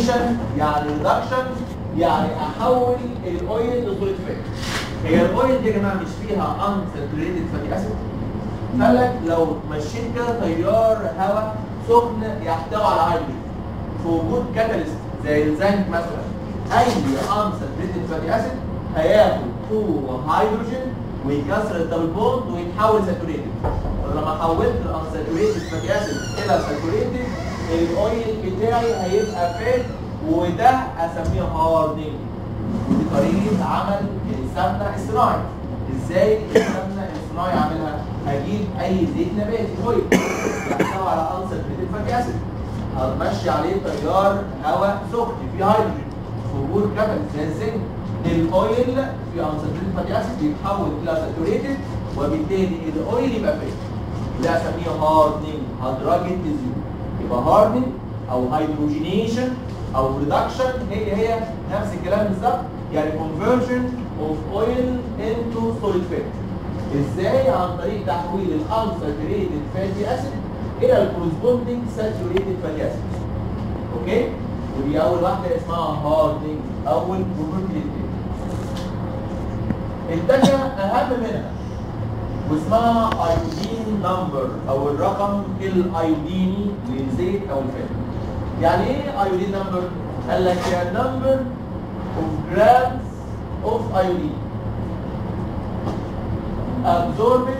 هيدروجينيشن يعني ريدكشن يعني احول الاويل لصوره فات هي الاويل دي يا جماعه مش فيها unsaturated fatty acid قال لك لو مشيت كده تيار هواء سخن يحتوي على هيدروجين في وجود كاتاليست زي الزنك مثلا اي unsaturated fatty acid هياخد تو هيدروجين ويكسر الدبل بوند ويتحول ساتوريتد ولما حولت الانساتوريتد فاتي اسيد الى ساتوريتد الاويل بتاعي هيبقى فات وده اسميه هاردنج ودي طريقه عمل السمنه الصناعي ازاي السمنه الصناعي اعملها هجيب اي زيت نباتي اويل يحتوي على انساتوريتد فاتي اسيد هتمشي عليه تيار هواء سخن فيه هيدروجين في وجود كابل زي الزنك الاويل في انساتوريتد فاتي اسيد بيتحول الى ساتوريتد وبالتالي الاويل يبقى فات ده اسميه هاردنج هدرجه الزيوت يبقى هاردنج او هيدروجينيشن او ريدكشن هي هي نفس الكلام بالظبط يعني conversion of oil into solid fat ازاي عن طريق تحويل الانساتوريتد فاتي اسيد الى الكورسبوندينج ساتوريتد فاتي اسيد اوكي ودي اول واحده اسمها هاردنج اول بروبرتي الثانيه اهم منها واسمها ايودين نمبر او الرقم الايوديني للزيت او الفات يعني ايه ايودين نمبر قال لك هي نمبر اوف جرامز اوف ايودين absorbed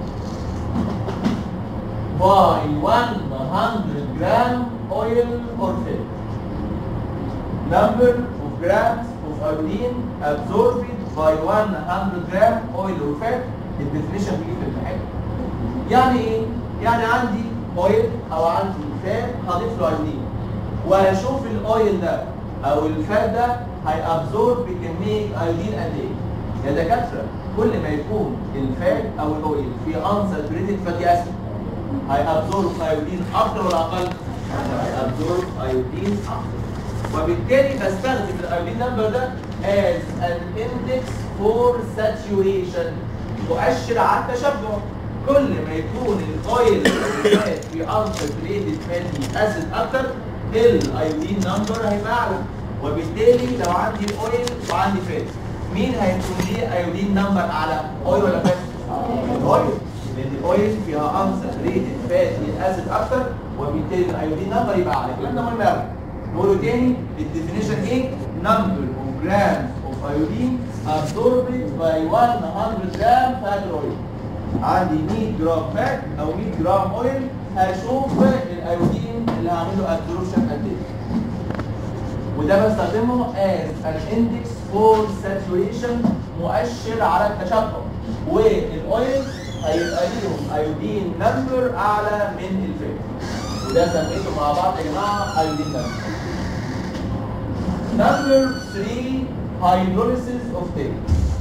by 100 gram oil or fat number of grams of iodine absorbed by 100 gram oil or fat الديفينيشن بيجي في الامتحان يعني ايه؟ يعني عندي اويل او عندي فات هضيف له ايودين وهشوف الاويل ده او الفات ده هيابزورب بكميه ايودين قد ايه؟ يا دكاتره كل ما يكون الفات او الاويل في انساتوريتد فاتي اسيد هيابزورب ايودين اكتر ولا اقل؟ هيابزورب ايودين اكتر وبالتالي بستخدم الايودين نمبر ده as an index for saturation مؤشر على التشبع كل ما يكون الاويل فات في unsaturated fatty acid اكتر الايودين نمبر هيبقى اعلى وبالتالي لو عندي اويل وعندي فات مين هيكون ليه ايودين نمبر اعلى اويل ولا فات؟ الاويل لان الاويل فيها unsaturated fatty acid اكتر وبالتالي الايودين نمبر يبقى اعلى الكلام ده مهم قوي نقوله تاني الديفينيشن ايه؟ number of grams of iodine absorbed by 100 gram fat oil عندي 100 جرام فات او 100 جرام اويل هشوف الايودين اللي هعمله ابزوربشن قد ايه وده بستخدمه as an index for saturation مؤشر على التشبع والاويل هيبقى ليهم ايودين نمبر اعلى من الفات وده سميته مع بعض يا جماعه ايودين نمبر Number three, hydrolysis of tape.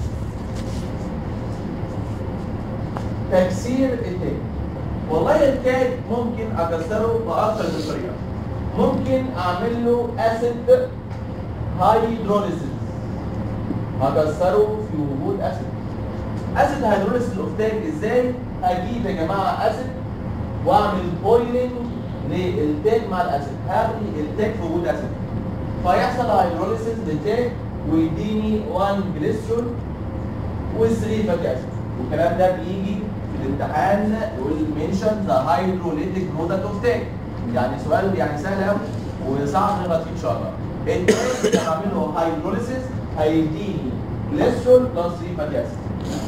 تكسير التاج والله التاج ممكن اكسره باكثر من طريقه ممكن اعمل له اسيد هيدروليسيس هكسره في وجود اسيد اسيد هيدروليسيس اوف تاج ازاي اجيب يا جماعه اسيد واعمل بويلنج للتاج مع الاسيد هغلي التاج في وجود اسيد فيحصل هيدروليسيس للتاج ويديني 1 جليسرول و3 فاتي اسيد والكلام ده بيجي في الامتحان يقول منشن ذا هيدروليتيك برودكت اوف تاج يعني سؤال يعني سهل قوي وصعب نغلط فيه ان شاء الله التاج لما اعمل له هيدروليسيس هيديني جليسرول بلس 3 فاتي اسيد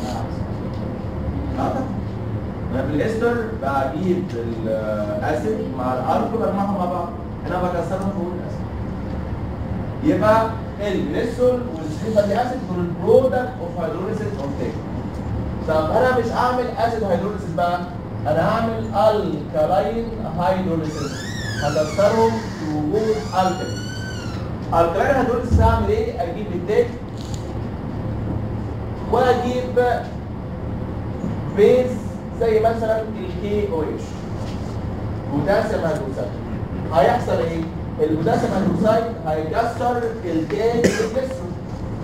انا في الاستر بجيب الاسيد مع الالكول بجمعهم مع بعض انا بكسرهم في وجود الاسيد يبقى الجليسرول والثري فاتي اسيد دول البرودكت اوف هيدروليسيس اوف تاج طب انا مش هعمل اسيد هيدروليسيس بقى انا هعمل الكالاين هيدروليسيس هكسرهم في وجود الكالين الكالاين هيدروليسيس هعمل ايه؟ اجيب التاج واجيب بيز زي مثلا الكي او اتش بوتاسيوم هيدروكسيد هيحصل ايه؟ البوتاسيوم هيدروكسيد هيكسر التاج الجسم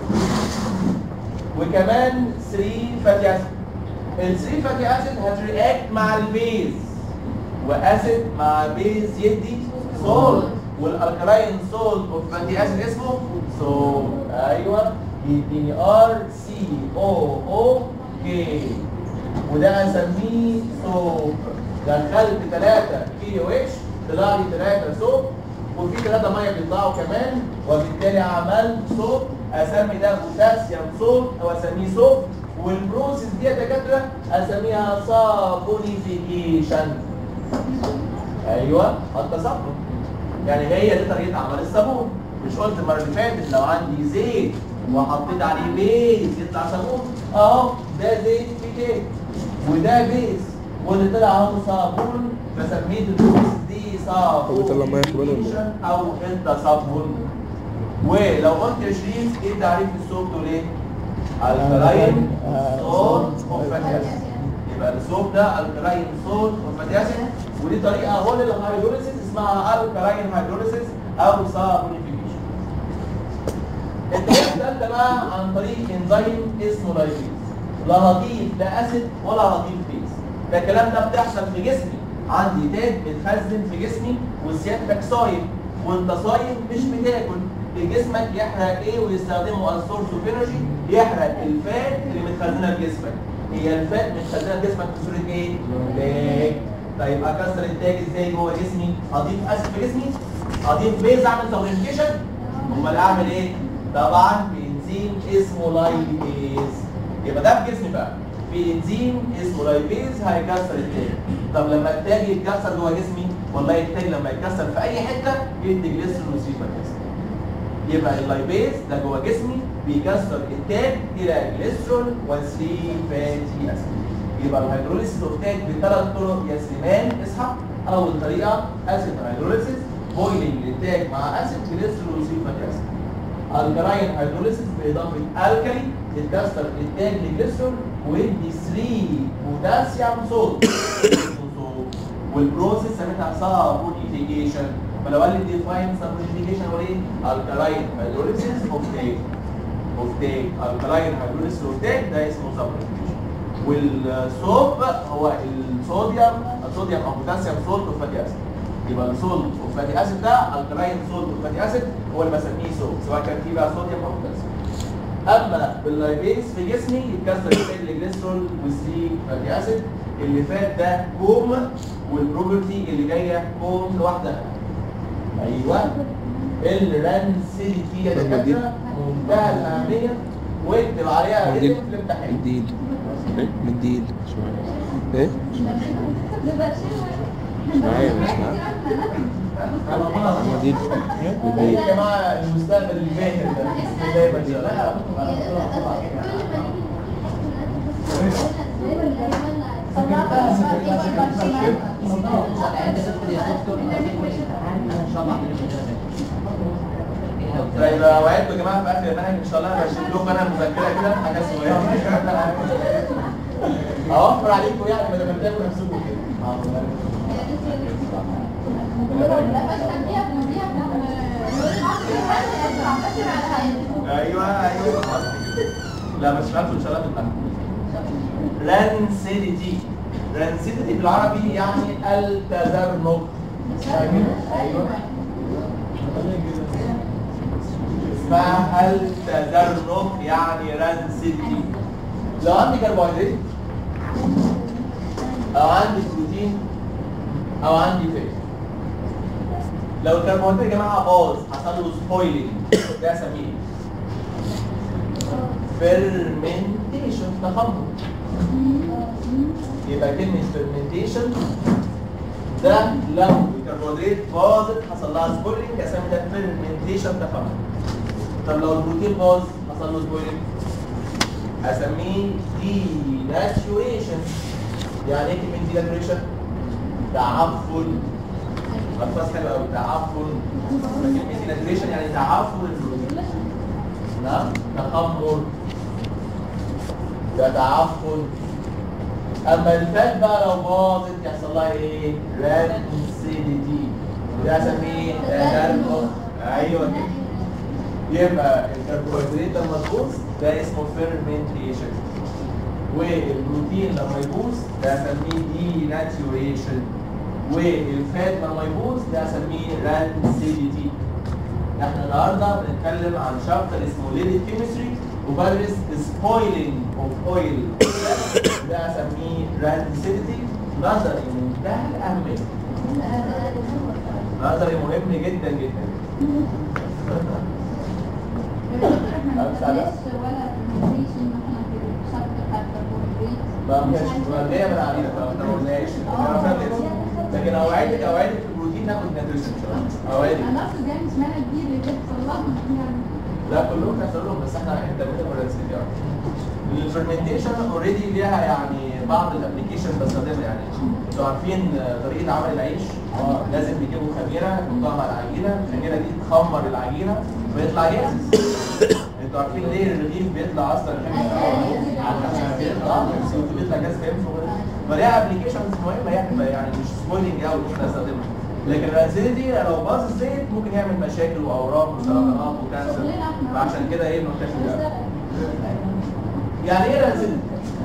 وكمان 3 فاتي اسيد ال 3 فاتي اسيد هترياكت مع البيز واسيد مع بيز يدي سولت والالكلاين سولت اوف فاتي اسيد اسمه سو ايوه يديني ار سي او او كي وده اسميه سوب دخلت 3 كي او اتش طلع لي 3 سوب وفي 3 ميه بيطلعوا كمان وبالتالي عملت سوب اسمي ده بوتاسيوم سوب او اسميه سوب والبروسيس دي يا دكاتره اسميها صابونيفيكيشن ايوه التصبن يعني هي دي طريقه عمل الصابون مش قلت المره اللي فاتت لو عندي زيت وحطيت عليه بيز يطلع صابون اهو ده زيت في كيك وده بيز واللي طلع اهو صابون فسميت البروسيس دي هو بيطلع ميه كمان ولا صابونيفيكيشن او التصبن ولو قلت يا شريف ايه تعريف الصوت دول ايه؟ الكلاين صوت وفاتي اسيد يبقى الصوت ده الكلاين صوت وفاتي اسيد ودي طريقه هو للهيدروليسيس اسمها الكلاين هيدروليسيس او صابونيفيكيشن الطريقه الثالثه بقى عن طريق انزيم اسمه لايبيز لا هضيف لا اسيد ولا هضيف بيز ده الكلام ده بتحصل في جسمي عندي تاج بتخزن في جسمي وسيادتك صايم وانت صايم مش بتاكل جسمك يحرق ايه ويستخدمه از سورس اوف انرجي يحرق الفات اللي متخزنه في جسمك هي الفات متخزنه في جسمك في صوره ايه؟ تاج طيب اكسر التاج ازاي جوه جسمي؟ اضيف اسيد في جسمي؟ اضيف بيز اعمل سبليميشن؟ امال اعمل ايه؟ طبعا بانزيم اسمه لايبيز يبقى ده في جسمي بقى في انزيم اسمه لايبيز هيكسر التاج طب لما التاج يتكسر جوه جسمي والله التاج لما يتكسر في اي حته يدي جليسرول ويسيب الجسم يبقى اللايبيز ده جوه جسمي بيكسر التاج الى جليسرول و3 فاتي اسيد يبقى الهيدروليسيس اوف تاج بثلاث طرق يا سليمان اصحى اول طريقه اسيد هيدروليسيس بويلنج للتاج مع اسيد جليسرول و3 فاتي اسيد الكلاين هيدروليسيس باضافه الكالي يتكسر التاج لجليسرول ويدي 3 بوتاسيوم صوت والبروسيس سميتها سابونيفيكيشن فلو قال لي ديفاين سابونيفيكيشن هو ايه؟ الكلاين هيدروليسيس اوف تاج اوف تاج الكلاين هيدروليسيس اوف تاج ده اسمه سابونيفيكيشن والصوب هو الصوديوم الصوديوم او بوتاسيوم سولت اوف فاتي اسيد يبقى السولت اوف فاتي اسيد ده الكلاين سولت اوف فاتي اسيد هو اللي بسميه صوب سواء كان فيه بقى صوديوم او بوتاسيوم اما باللايبيز في جسمي يتكسر الفات الجليسرول والسي فاتي اسيد اللي فات ده كوم والبروبرتي اللي جايه كوم لوحدها ايوه الرانسيديتي يا دكاتره منتهى الاهميه واكتب عليها مديل اسم في الامتحان مديل مديل ايه مش معايا مش معايا مديل مديل يا جماعه المستقبل الباهر ده بسم الله ما شاء الله طيب اوعدكم يا جماعه في اخر المنهج ان شاء الله هشيل لكم انا مذكره كده حاجه صغيره اوفر عليكم يعني بدل ما تاكلوا نفسكم كده ايوه ايوه خلاص كده. لا بس عارفه ان شاء الله تبقى رانسيديتي رانسيديتي بالعربي يعني التذرنج ايوه اسمها التذرنج يعني رانسيديتي لو عندي كربوهيدرات او عندي بروتين او عندي فات لو الكربوهيدرات يا جماعه باظ حصل له سبويلنج ده اسميه فيرمنتيشن تخمر يبقى كلمه فيرمنتيشن ده لو الكربوهيدرات باظت حصل لها سبويلنج اسمي ده فيرمنتيشن تخمر طب لو البروتين باظ حصل له سبويلنج اسميه ديناتوريشن يعني ايه كلمه ديناتوريشن؟ تعفن الفاظ حلوه قوي تعفن كلمه ديناتوريشن يعني تعفن البروتين نعم تخمر ده تعفن اما الفات بقى لو باظت يحصل لها ايه؟ رانسيديتي وده اسميه تدرج ايوه كده يبقى الكربوهيدرات لما تبوظ ده اسمه فيرمنتيشن والبروتين لما يبوظ ده اسميه دي ناتيوريشن والفات لما يبوظ ده اسميه رانسيديتي احنا النهارده بنتكلم عن شابتر اسمه ليدد كيمستري وبدرس سبويلنج اوف اويل ده اسميه رانسيديتي نظري منتهى الاهميه نظري مهم جدا جدا ما مش ما جايه من علينا فما قلناش لكن اوعدك اوعدك في البروتين ناخد نيوتريشن ان شاء الله اوعدك انا اصلا جاي مش معنى كبير اللي بتصلحها لا كلهم كسر لهم بس احنا احنا بنعمل رانسيديتي الفرمنتيشن اوريدي ليها يعني بعض الابلكيشن بستخدمها يعني انتوا عارفين طريقه عمل العيش لازم بيجيبوا خميره يحطوها مع العجينه الخميره دي تخمر العجينه ويطلع جاهز انتوا عارفين ليه الرغيف بيطلع اصلا عشان بيطلع بيطلع جاهز فينفع فليها ابلكيشنز مهمه يعني يعني مش سبويلنج قوي مش نستخدمها لكن الرانسيديتي لو باظ الزيت ممكن يعمل مشاكل واورام وسرطانات وكانسر فعشان كده ايه بنكتشف ده يعني ايه رانسيديتي؟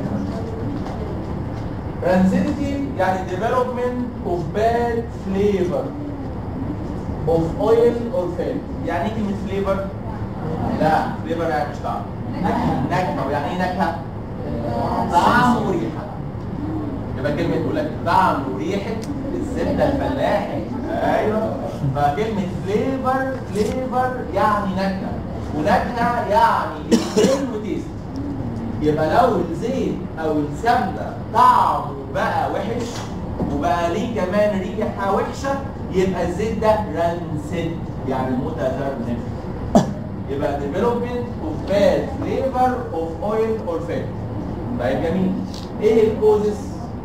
رانسيديتي يعني development of bad flavor of oil or fat يعني ايه كلمة flavor؟ لا flavor يعني مش طعم نكهة ويعني ايه نكهة؟ طعم وريحة يبقى كلمة تقول لك طعم وريحة الزبدة الفلاحي ايوه فكلمة فليفر فليفر يعني نكهة ونكهة يعني سميل وتيست يبقى لو الزيت او السمنه طعمه بقى وحش وبقى ليه كمان ريحه وحشه يبقى الزيت ده رانسد يعني متذرنف يبقى development of bad flavor of oil or fat طيب جميل ايه الكوزس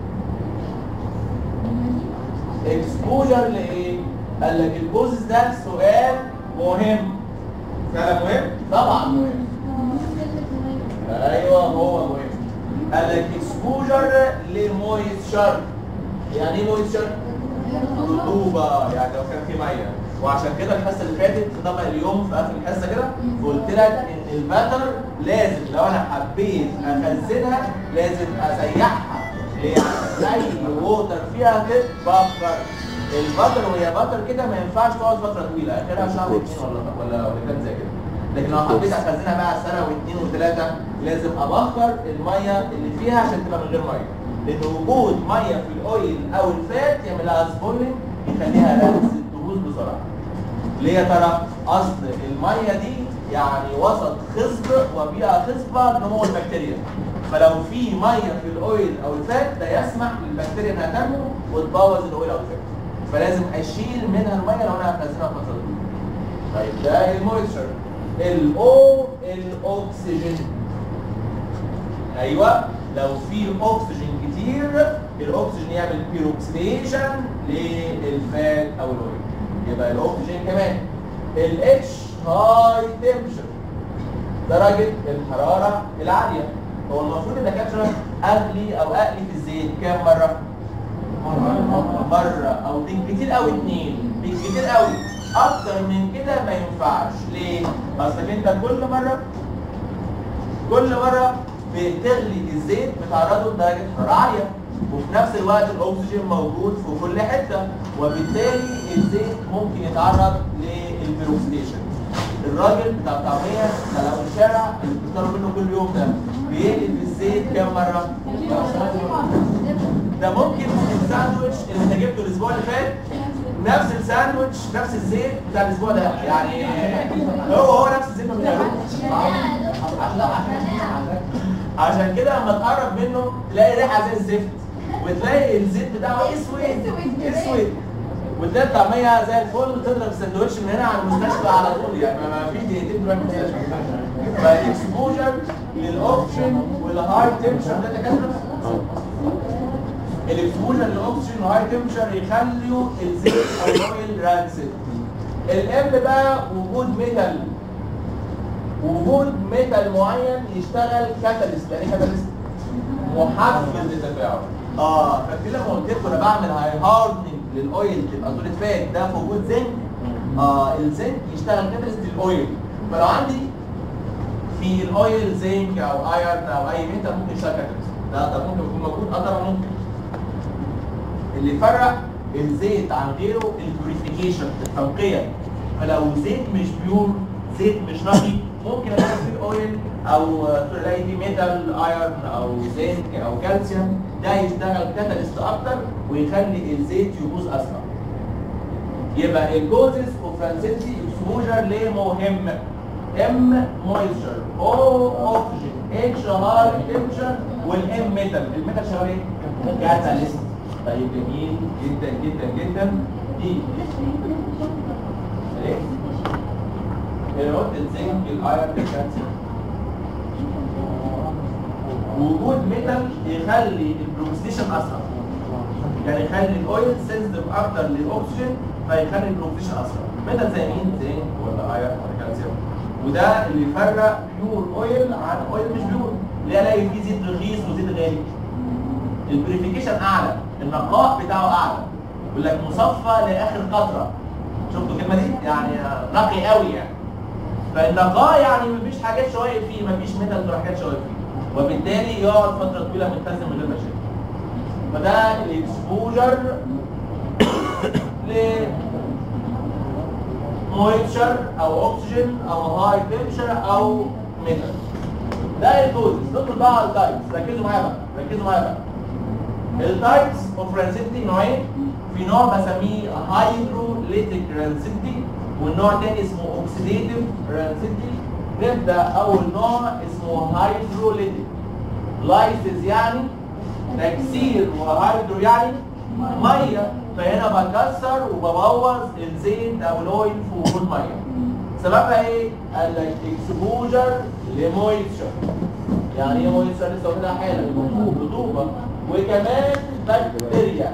اكسبوجر لايه قال لك الكوزس ده سؤال مهم فعلا مهم طبعا مهم ايوه هو مهم قال لك اكسبوجر لمويستشر يعني ايه مويستشر رطوبه يعني لو كان في ميه وعشان كده الحصه اللي فاتت في طبق اليوم في اخر الحصه كده قلت لك ان البتر لازم لو انا حبيت اخزنها لازم اسيحها ليه يعني اي ووتر فيها تتبخر البتر وهي بتر كده ما ينفعش تقعد فتره طويله اخرها شهر واثنين ولا ولا ولا كام زي كده لكن لو حبيت اخزنها بقى سنه واثنين وثلاثه لازم ابخر الميه اللي فيها عشان تبقى من غير ميه لان وجود ميه في الاويل او الفات يعمل لها سبولينج يخليها رانس تبوظ بسرعه ليه يا ترى اصل الميه دي يعني وسط خصب وبيئه خصبه لنمو البكتيريا فلو في ميه في الاويل او الفات ده يسمح للبكتيريا انها تنمو وتبوظ الاويل او الفات فلازم اشيل منها الميه لو انا هخزنها فتره طويله طيب ده المويستشر الاو الاكسجين ايوه لو في اكسجين كتير الاكسجين يعمل بيروكسيديشن للفات او الاويل يبقى الاكسجين كمان الاتش هاي تمبشر درجه الحراره العاليه هو المفروض الدكاتره اغلي او اقلي في الزيت كام مره مره او بالكتير قوي اتنين بالكتير قوي اكتر من كده ما ينفعش ليه اصلك انت كل مره كل مره بتغلي الزيت بتعرضه لدرجه حراره عاليه وفي نفس الوقت الاكسجين موجود في كل حته وبالتالي الزيت ممكن يتعرض للبيروكسيديشن الراجل بتاع الطعميه ده لو الشارع اللي بتشتروا منه كل يوم ده بيقلب الزيت كام مره؟ ده ممكن الساندوتش اللي انت جبته الاسبوع اللي فات نفس الساندوتش نفس الزيت بتاع الاسبوع ده يعني هو هو نفس الزيت ما بيتغيرش عشان كده لما تقرب منه تلاقي ريحه زي الزفت وتلاقي الزيت بتاعه اسود اسود وتلاقي الطعميه زي الفل تضرب الساندوتش من هنا على المستشفى على طول يعني ما في دقيقتين تروح المستشفى فالاكسبوجر للاوكسجين والهاي تمشر ده دكاتره الاكسبوجر للاوكسجين والهاي تمشر يخلوا الزيت او الاويل رانسد الام بقى وجود ميتال وجود ميتال معين يشتغل كاتاليست يعني كاتاليست محفز للتفاعل اه فاكر لما قلت لكم انا بعمل هاي هاردنج للاويل تبقى صوره فات ده في وجود زنك اه الزنك يشتغل كاتاليست للاويل فلو عندي في الاويل زنك او ايرن او اي ميتال ممكن يشتغل كاتاليست ده ده ممكن يكون موجود اه طبعا ممكن اللي يفرق الزيت عن غيره البوريفيكيشن التنقيه فلو زيت مش بيور زيت مش نقي ممكن الاقي فيه اويل او تلاقي فيه ميتال ايرون او زنك او كالسيوم ده يشتغل كاتاليست اكتر ويخلي الزيت يبوظ اسرع يبقى الجوزز اوف فرانسيتي اكسبوجر ليه مهم ام مويستشر او اوكسجين اتش هاي تمبشر والام ميتال الميتال شغال ايه؟ كاتاليست طيب جميل جدا جدا جدا دي ايه؟ الرد الزنك الايرون الكالسيوم وجود ميتال يخلي البروكسيشن اسرع يعني يخلي الاويل سنسيتيف اكتر للاكسجين فيخلي البروكسيشن اسرع ميتال زي مين زنك ولا ايرون ولا كالسيوم وده اللي يفرق بيور اويل عن اويل مش بيور ليه الاقي فيه زيت رخيص وزيت غالي البريفيكيشن اعلى النقاء بتاعه اعلى يقول لك مصفى لاخر قطره شفتوا الكلمه دي يعني نقي قوي يعني فالنقاء يعني مفيش حاجات شوائب فيه مفيش ميتال ولا حاجات شوائب فيه وبالتالي يقعد فتره طويله متخزن من غير مشاكل فده الاكسبوجر ل مويتشر او اكسجين او هاي تمشر او ميتال ده الدوزز ندخل بقى على التايبس ركزوا معايا بقى ركزوا معايا بقى التايبس اوف رانسيتي نوعين في نوع بسميه هايدروليتيك رانسيتي والنوع الثاني اسمه اوكسيديتيف رانسيتي نبدا اول نوع اسمه هايدروليتيك لايسز يعني تكسير وهايدرو يعني ميه فهنا بكسر وببوظ الزيت او الاويل في وجود ميه سببها ايه؟ قال لك اكسبوجر لمويتشر يعني ايه مويتشر لسه واخدها حالا رطوبه وكمان بكتيريا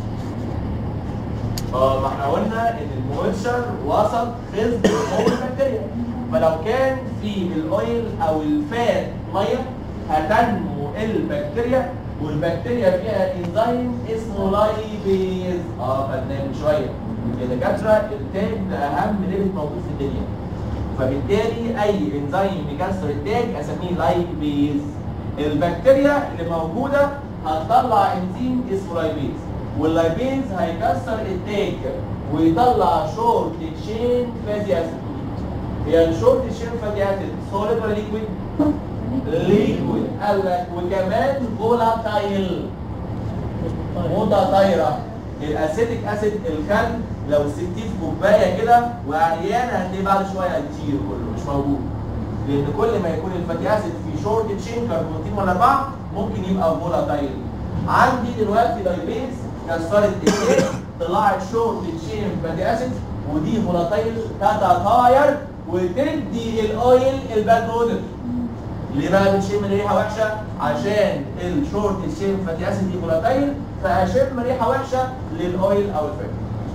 اه ما احنا قلنا ان المويتشر وسط خصب نمو البكتيريا فلو كان في الاويل او الفات ميه هتنمو البكتيريا والبكتيريا فيها انزيم اسمه لايبيز اه خدناه من شويه يا دكاتره التاج ده اهم ليبيد موجود في الدنيا فبالتالي اي انزيم يكسر التاج اسميه لايبيز البكتيريا اللي موجوده هتطلع انزيم اسمه لايبيز واللايبيز هيكسر التاج ويطلع شورت تشين فاتي اسيد هي الشورت تشين فاتي اسيد سوليد ولا ليكويد؟ ليكويد قال لك وكمان فولاتايل متطايره الاسيتيك اسيد الخل لو سبتيه في كوبايه كده وعريان هتلاقيه بعد شويه هيطير كله مش موجود لان كل ما يكون الفاتي اسيد في شورت تشين كربونتين ولا اربعه ممكن يبقى فولاتايل عندي دلوقتي لايبيز كسرت الكيك طلعت شورت تشين فاتي اسيد ودي فولاتايل تتطاير وتدي الاويل الباد اودر ليه بقى بنشم ريحه وحشه؟ عشان الشورت تشين فاتي اسيد دي فولاتايل فاشم ريحه وحشه للاويل او الفات.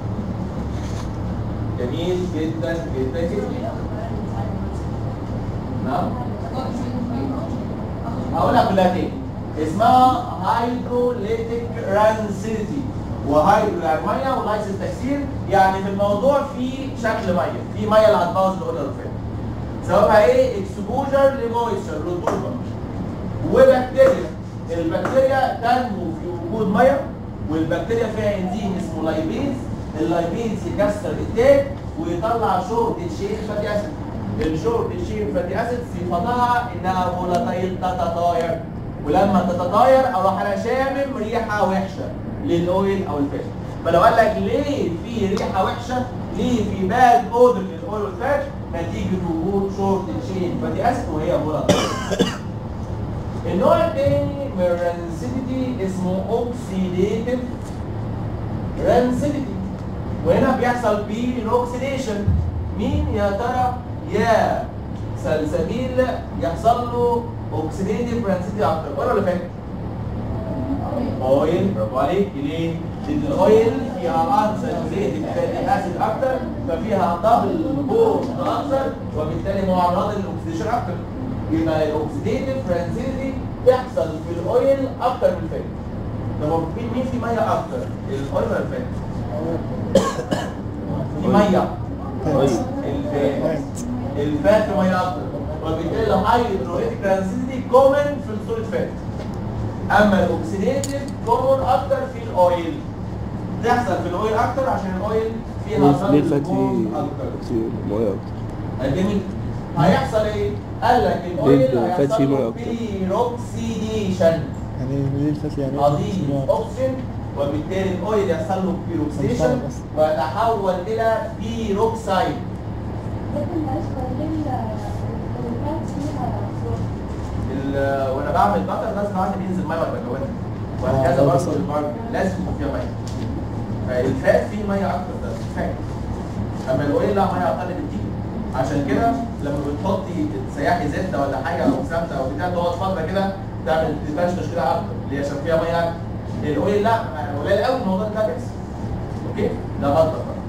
جميل جدا جدا جدا. نعم هقولها كلها تاني. اسمها هايدروليتيك رانسيتي وهايدرو يعني ميه ولايسنس تكسير يعني في الموضوع في شكل ميه في ميه اللي هتبوظ الاويل او الفات. سببها ايه؟ اكسبوجر لمويستشر رطوبه وبكتيريا البكتيريا تنمو في وجود ميه والبكتيريا فيها انزيم اسمه لايبيز اللايبيز يكسر التاج ويطلع شورت تشين فاتي اسيد الشورت تشين فاتي اسيد صفتها انها فولاتايل تتطاير ولما تتطاير اروح انا شامم ريحه وحشه للاويل او الفات فلو قال لك ليه في ريحه وحشه ليه في باد اودر للاويل والفات نتيجه وجود شورت تشين فاتي اسيد وهي فولاتايل النوع الثاني من الرانسيديتي اسمه اوكسيديتيف رانسيديتي وهنا بيحصل بيه الاوكسيديشن مين يا ترى يا سلسبيل يحصل له اوكسيديتيف رانسيديتي اكتر ولا اللي فات اويل برافو عليك ليه؟ لان الاويل فيها انساتوريتد فاتي اسيد اكتر ففيها دبل بوند اكتر وبالتالي معرضه للاكسيديشن اكتر يبقى الاوكسيديتيف رانسيديتي تحصل في الاويل اكتر من الفات طب هو مين مين في ميه اكتر الاويل ولا الفات؟ في ميه الفات الفات في ميه اكتر وبالتالي الهايدرويتيك رانسيديتي كومن في السوليد فات اما الاوكسيديتيف كومن اكتر في الاويل تحصل في الاويل اكتر عشان الاويل فيها ليه ليه الفات هرمون فيه اكتر كتير ميه اكتر جميل هيحصل ايه؟ قال لك الاويل ليه الفات فيه هيحصل مية له أكتر؟ بيروكسيديشن يعني ليه الفات يعني اضيف اكسجين وبالتالي الاويل يحصل له بيروكسيشن بس. ويتحول الى بيروكسايد لكن معلش هو ليه الفات فيها صوت؟ ال- وانا بعمل بطر لازم عندي بينزل ميه ولا بكونها وهكذا آه، برضه بس- المارجن لازم يكون فيها ميه فالفات فيه ميه اكتر ده فات اما الاويل لا ميه اقل بكتير عشان كده لما بتحطي تسيحي زبده ولا حاجه او سمنه او بتاع تقعد فتره كده تعمل تفشفش كده اكتر ليه عشان فيها ميه اكتر الاويل لا قليل قوي الموضوع ده بيحصل اوكي ده غلط بقى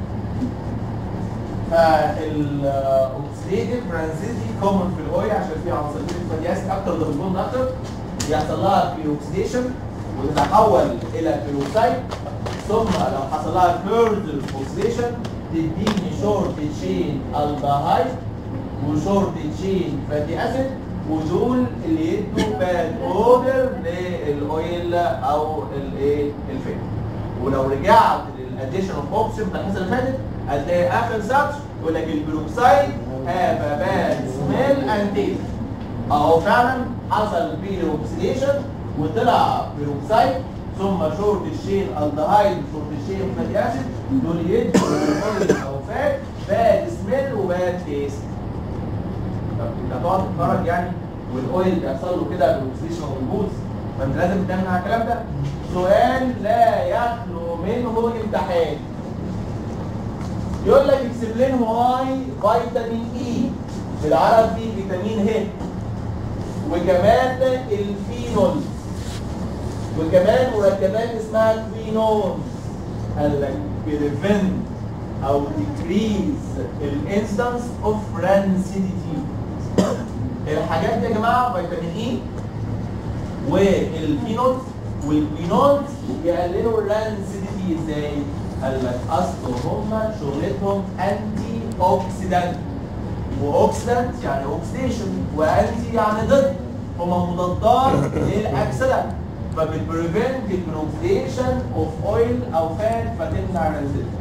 فالاوكسيديتيف برانزيتي كومن في الاويل عشان فيها عنصر فاتي اسيد اكتر ده بالبون اكتر يحصل لها بيروكسيديشن وتتحول الى بيروكسايد ثم لو حصل لها فيرذر اوكسيديشن تديني شورت تشين الدهايد وشورت تشين فاتي اسيد ودول اللي يدوا باد اودر للاويل او الايه الفات ولو رجعت للاديشن اوف اوكسجين بتاع الحصه اللي فاتت هتلاقي اخر سطر يقول لك البيروكسايد هاف ا باد سميل اند تيست اهو فعلا حصل بيروكسيديشن وطلع بيروكسايد ثم شورت الشين الدهايد وشورت الشين فاتي اسيد دول يدوا للأويل او فات باد سميل وباد تيست طب انت هتقعد تتفرج يعني والاويل بيحصل له كده بالاكسجين وبيبوظ فانت لازم تعمل على الكلام ده سؤال لا يخلو منه امتحان يقول لك اكسبلين واي فيتامين اي بالعربي فيتامين ه وكمان الفينول وكمان مركبات اسمها كوينون قال لك بريفنت او decrease الانستنس اوف rancidity الحاجات دي يا جماعه فيتامين اي والفينولز والكوينولز يقللوا الرانسيديتي ازاي؟ قال لك اصل هم شغلتهم انتي اوكسيدانت واوكسيدانت يعني اوكسيديشن وانتي يعني ضد هم مضادات للاكسده فبتبريفنت الاوكسيديشن اوف اويل او فات فتمنع الرانسيديتي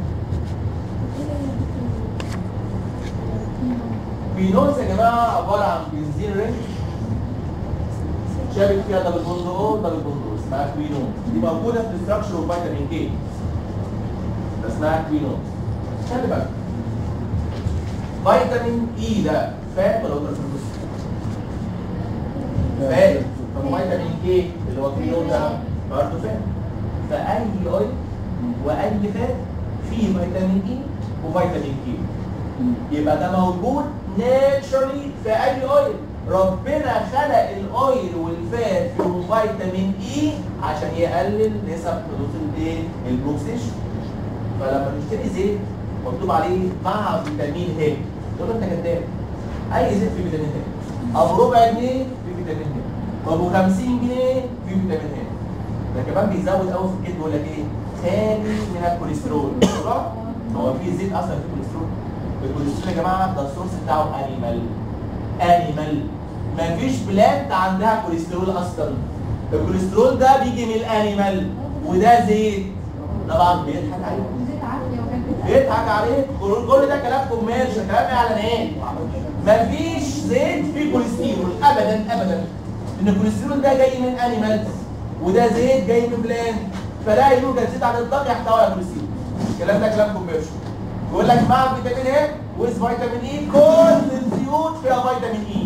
بينوز يا جماعه عباره عن بنزين رينج شابك فيها دبل بوند او دبل بوند او اسمها كوينون دي موجوده في الاستراكشر اوف فيتامين كي اسمها كوينون خلي بالك فيتامين اي ده فات ولا وتر في النص؟ فات طب فيتامين كي اللي هو كوينون ده برضه فات فاي اويل واي فات فيه فيتامين اي وفيتامين كي يبقى ده موجود ناتشرالي في اي اويل ربنا خلق الاويل والفات فيهم فيتامين اي عشان يقلل نسب حدوث الايه البروكسيشن فلما نشتري زيت مكتوب عليه مع فيتامين ه تقول له انت كذاب اي زيت فيه فيتامين ه ابو ربع جنيه فيه فيتامين ه ابو 50 جنيه فيه فيتامين ه ده كمان بيزود قوي في الكيد بيقول لك ايه خالي من الكوليسترول صح؟ هو في زيت اصلا فيه كوليسترول الكوليسترول يا جماعه ده السورس بتاعه انيمال انيمال مفيش بلاد عندها كوليسترول اصلا الكوليسترول ده بيجي من الانيمال وده زيت طبعا بيضحك عليك زيت عافية وكان بيضحك عليك كل كل ده كلام كوميرشال كلام اعلانات مفيش زيت فيه كوليسترول ابدا ابدا ان الكوليسترول ده جاي من انيمالز وده زيت جاي من بلان فلا يوجد زيت على الاطلاق يحتوي على كوليسترول الكلام ده كلام كوميرشال يقول لك مع فيتامين ا ويز فيتامين اي كل الزيوت فيها فيتامين اي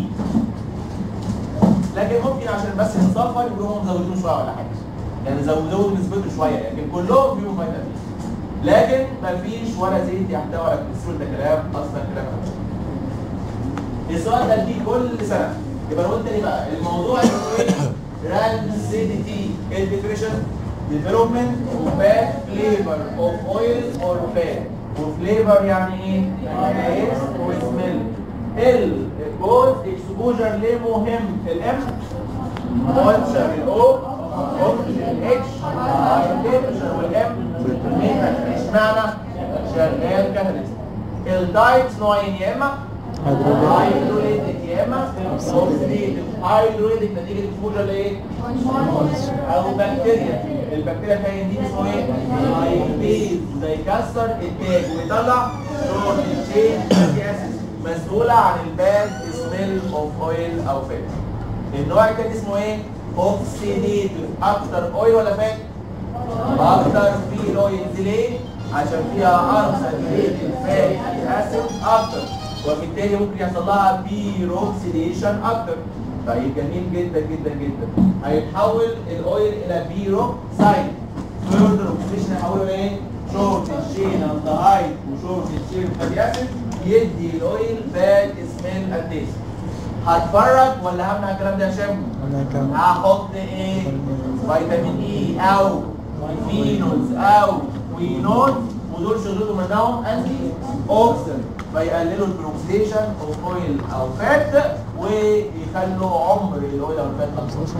لكن ممكن عشان بس ينصفر يقولوا هم مزودينه شويه ولا حاجه يعني زودوا نسبته شويه لكن كلهم فيهم فيتامين لكن مفيش ولا زيت يحتوي على الكوليسترول ده كلام اصلا كلام أبدا. السؤال ده فيه كل سنه يبقى انا قلت ليه بقى الموضوع اسمه ايه؟ رانسيديتي ايه الديفينيشن؟ ديفلوبمنت اوف باد فليفر اوف اويل اور فات وفليفر يعني ايه؟ يعني تيست وسميل ال بوز اكسبوجر ليه مهم؟ الام مونشر الاو اوكسجين اتش تمبرشر والام اشمعنى؟ شغال كاتاليست التايبس نوعين يا اما هيدروليتك يا اما اوكسيديتيف هيدروليتك نتيجه اكسبوجر لايه؟ او بكتيريا البكتيريا فيها انزيم اسمه ايه؟ هيبيز ده يكسر التاج ويطلع شورت تشين فاتي اسيد مسؤوله عن الباد سميل اوف اويل او فات النوع التاني اسمه ايه؟ اوكسيديتيف اكتر اويل ولا فات؟ اكتر في الاويلز ليه؟ عشان فيها ارسنيتد فاتي اسيد اكتر وبالتالي ممكن يحصل لها بيروكسيديشن اكتر طيب جميل جدا جدا جدا هيتحول الاويل الى بيروكسايد فيردر اوكسيديشن يحوله ايه؟ شورت تشين الدهايد وشورت تشين فاتي اسيد يدي الاويل باد سميل اند تيست هتفرج ولا همنع الكلام ده يا هشام؟ هحط ايه؟ فيتامين اي او فينولز او وينول ودول شغلتهم انهم انتي اوكسيدنت فيقللوا البروكسيشن اوف اويل او فات ويخلوا عمر الاويل او الفات اكتر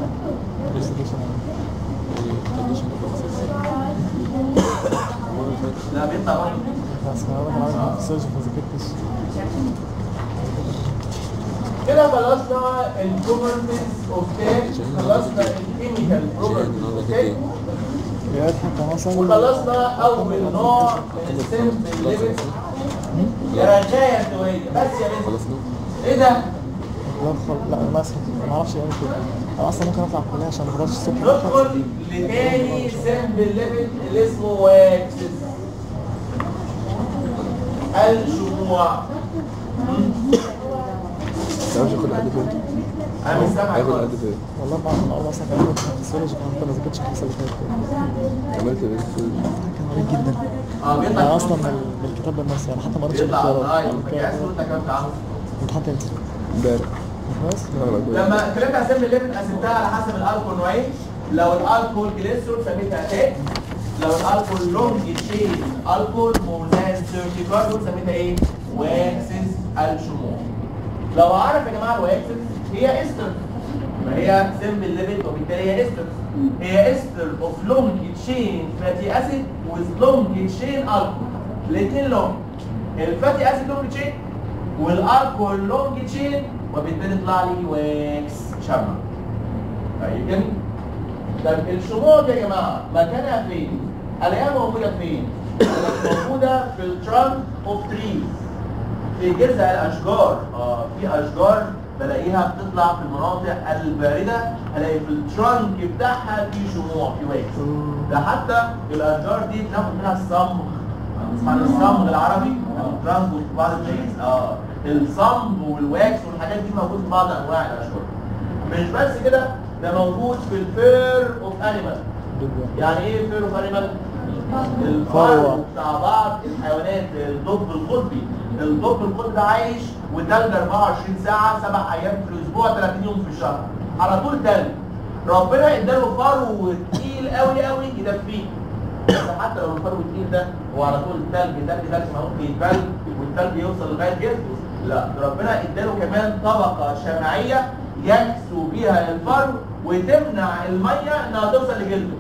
لا بيطلع برضه كده خلصنا البروبرتيز اوف تاج خلصنا الكيميكال بروبرتيز اوف تاج وخلصنا اول نوع من السيمبل ليفل يا رجايه انتويه بس يا بنت خلصنا ايه ده؟ لا ما ما اعرفش اعمل كده انا اصلا ممكن اطلع الكليه عشان ما احضرش الصبح ندخل لتاني سيمبل ليفل اللي اسمه واكسس الشموع تعرفش ياخد قد فين انا مش سامع هياخد خالص. قد فين والله ما انا اول اصلا كان عندي فيسيولوجي كان ما ذاكرتش الحصه اللي فاتت عملت ايه كان غريب جدا اه بيطلع انا اصلا من من الكتاب بالنص يعني حتى ما قريتش بيطلع الاختيارات لايف فجأة وانت كنت عامل امتحان امتى؟ امبارح خلاص لا لا كويس. لما اتكلمت على سيمبل ليفل قسمتها على حسب الالكول نوعين لو الالكول جليسرول سميتها تاج لو الالكول لونج تشين الكول مور ذان 30 كاربون سميتها ايه؟ واكسس الشموع لو اعرف يا جماعه الواكسس هي استر ما هي سيمبل ليفل وبالتالي هي استر هي استر اوف لونج تشين فاتي اسيد وذ لونج تشين الكول الاثنين لونج الفاتي اسيد لونج تشين والالكول لونج تشين وبالتالي يطلع لي واكس شمع طيب جميل طب الشموع دي يا جماعه مكانها فين؟ الاقيها موجوده فين؟ موجوده في الترانك اوف تريز في جذع الاشجار اه في اشجار بلاقيها بتطلع في المناطق البارده الاقي في الترانك بتاعها في شموع في واكس ده حتى الاشجار دي بناخد منها الصمغ اسمع عن الصمغ العربي الترانك في بعض التريز اه الصمغ والواكس والحاجات دي موجود في بعض انواع الاشجار مش بس كده ده موجود في الفير اوف انيمال يعني ايه فير اوف انيمال الفرو فروة. بتاع بعض الحيوانات زي الدب القطبي الدب القطبي ده عايش وتلج 24 ساعه سبع ايام في الاسبوع 30 يوم في الشهر على طول تلج ربنا اداله فرو تقيل قوي قوي يدفيه بس حتى لو الفرو التقيل ده هو على طول تلج تلج تلج ما ممكن يتبل والتلج يوصل لغايه جسمه لا ده ربنا اداله كمان طبقه شمعيه يكسو بيها الفرو وتمنع الميه انها توصل لجلده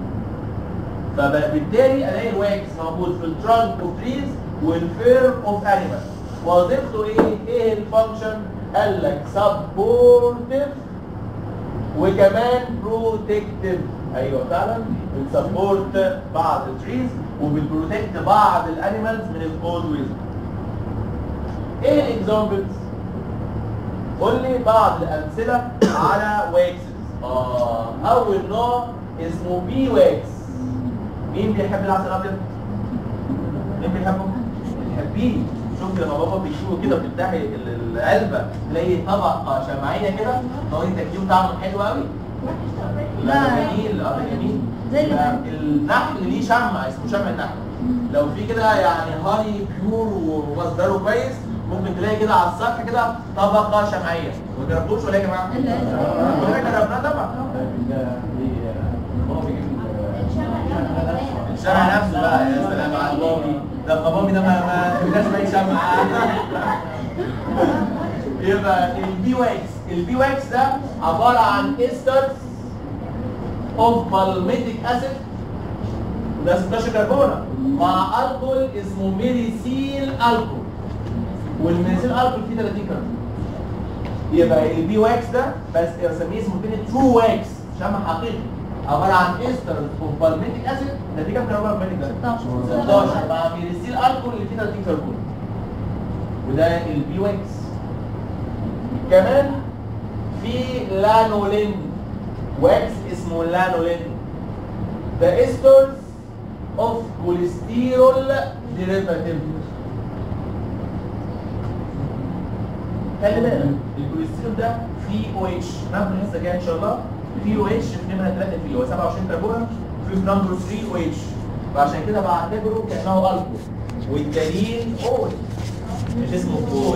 فبالتالي الاقي الواكس موجود في الترانك اوف تريز والفير اوف انيمال وظيفته ايه؟ ايه الفانكشن؟ قال لك سبورتيف وكمان بروتكتيف ايوه فعلا بتسبورت بعض التريز وبتبروتكت بعض الانيمالز من الكولد ويزر ايه الاكزامبلز؟ قول لي بعض الامثله على واكسز اه اول نوع اسمه بي واكس مين بيحب العسل الابيض؟ مين بيحبه؟ بتحبيه شوف لما بابا بيجيبه كده بتفتحي ال- العلبه تلاقي طبقه شمعيه كده تقعدي تاكليه طعمه حلو قوي لا ده جميل اه ده جميل زي لا، الفل. النحل ليه شمع اسمه شمع النحل لو في كده يعني هاني بيور ومصدره كويس ممكن تلاقي كده على السطح كده طبقه شمعيه ما جربتوش ولا إيه يا جماعه؟ لا، لا. كلنا جربناه طبعا هو بيجيب الشمع نفسه بقى يا سلام على بابي ده ما بابي ده ما ما الناس ما يشمع يبقى البي واكس البي واكس ده عباره عن استرز اوف بالميتيك اسيد ده 16 كربونه مع الكول اسمه ميريسيل الكول والميثيل الكحول فيه 30 كربون يبقى البي واكس ده بس بسميه اسمه تاني ترو واكس شمع حقيقي عباره عن استر اوف بالميتيك اسيد ده فيه كام كربون بالميتيك ده؟ 16 16 مع ميثيل الكحول اللي فيه 30 كربون وده البي واكس كمان في لانولين واكس اسمه لانولين ده استرز اوف كوليسترول ديريفاتيف خلي بالك الكوليسترول ده فيه او اتش ناخد الحصه الجايه ان شاء الله فيه او اتش في نمره 3 فيه هو 27 كربون في نمبر 3 او اتش وعشان كده بعتبره كانه الكحول والتانيين اول مش اسمه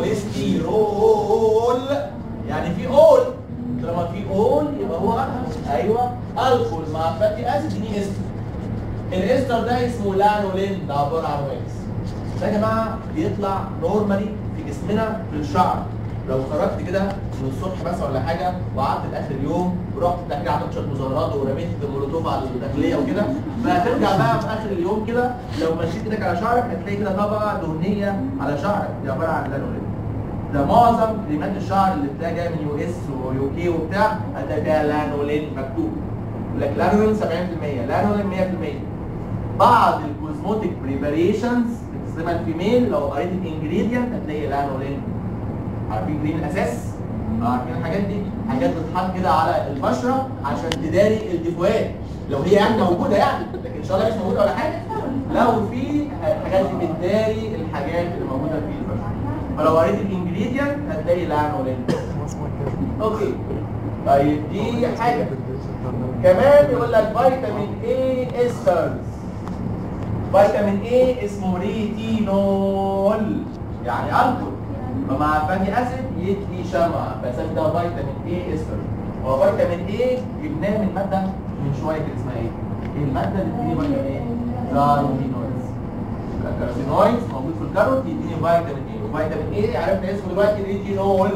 كوليسترول يعني في اول طالما في اول يبقى هو الكحول ايوه الكحول مع فاتي اسيد دي استر الاستر ده اسمه لانولين ده عباره عن واكس ده يا جماعه بيطلع نورمالي في جسمنا في الشعر لو خرجت كده من الصبح بس ولا حاجه وقعدت لاخر اليوم ورحت تحكي عملت شويه مظاهرات ورميت المولوتوف على الداخليه وكده فهترجع بقى في اخر اليوم كده لو مشيت ايدك على شعرك هتلاقي كده طبقه دهنيه على شعرك دي عباره عن لانولين ده معظم كريمات الشعر اللي بتلاقيها جايه من يو اس ويو كي وبتاع هتلاقي فيها لانولين مكتوب يقول لك لانولين 70% لانولين 100% بعض الكوزموتيك بريباريشنز بتستخدمها الفيميل لو قريت الانجريدينت هتلاقي لانولين عارفين كريم الاساس؟ اه عارفين الحاجات دي حاجات بتتحط كده على البشره عشان تداري الديفوهات لو هي يعني موجوده يعني لكن ان شاء الله مش موجوده ولا حاجه لو في الحاجات دي بتداري الحاجات اللي موجوده في البشره فلو قريت الانجريدينت هتلاقي لانولين اوكي طيب دي حاجه كمان يقول لك فيتامين اي استرز فيتامين اي اسمه ريتينول يعني الكحول فمع فاتي اسيد يدي شمع فسمي ده فيتامين اي استر هو فيتامين اي جبناه من ماده من شويه كده اسمها ايه؟ ايه الماده اللي بتديني فيتامين ايه؟ كاروتينويدز الكاروتينويدز موجود في الكاروت يديني فيتامين اي وفيتامين اي عرفنا اسمه دلوقتي ريتينول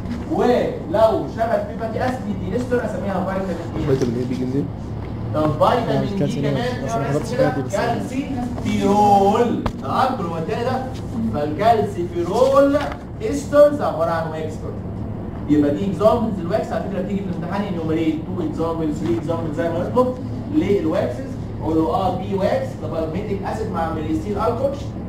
ولو شبك في فاتي اسيد يدي استر اسميها فيتامين اي فيتامين ايه بيجي منين؟ طب فيتامين دي كالسيوم. كمان بس في ما ناس حضرتش كده فيها دي بس. كالسيفيرول ده اكبر هو التاني ده فالكالسيفيرول استرز عباره عن واكستر يبقى دي اكزامبلز الواكس على فكره بتيجي في الامتحان انيوميريت 2 اكزامبلز 3 اكزامبلز زي ما يطلب للواكسز اقول له اه بي واكس ده بالميتيك اسيد مع ميليسيل الكحول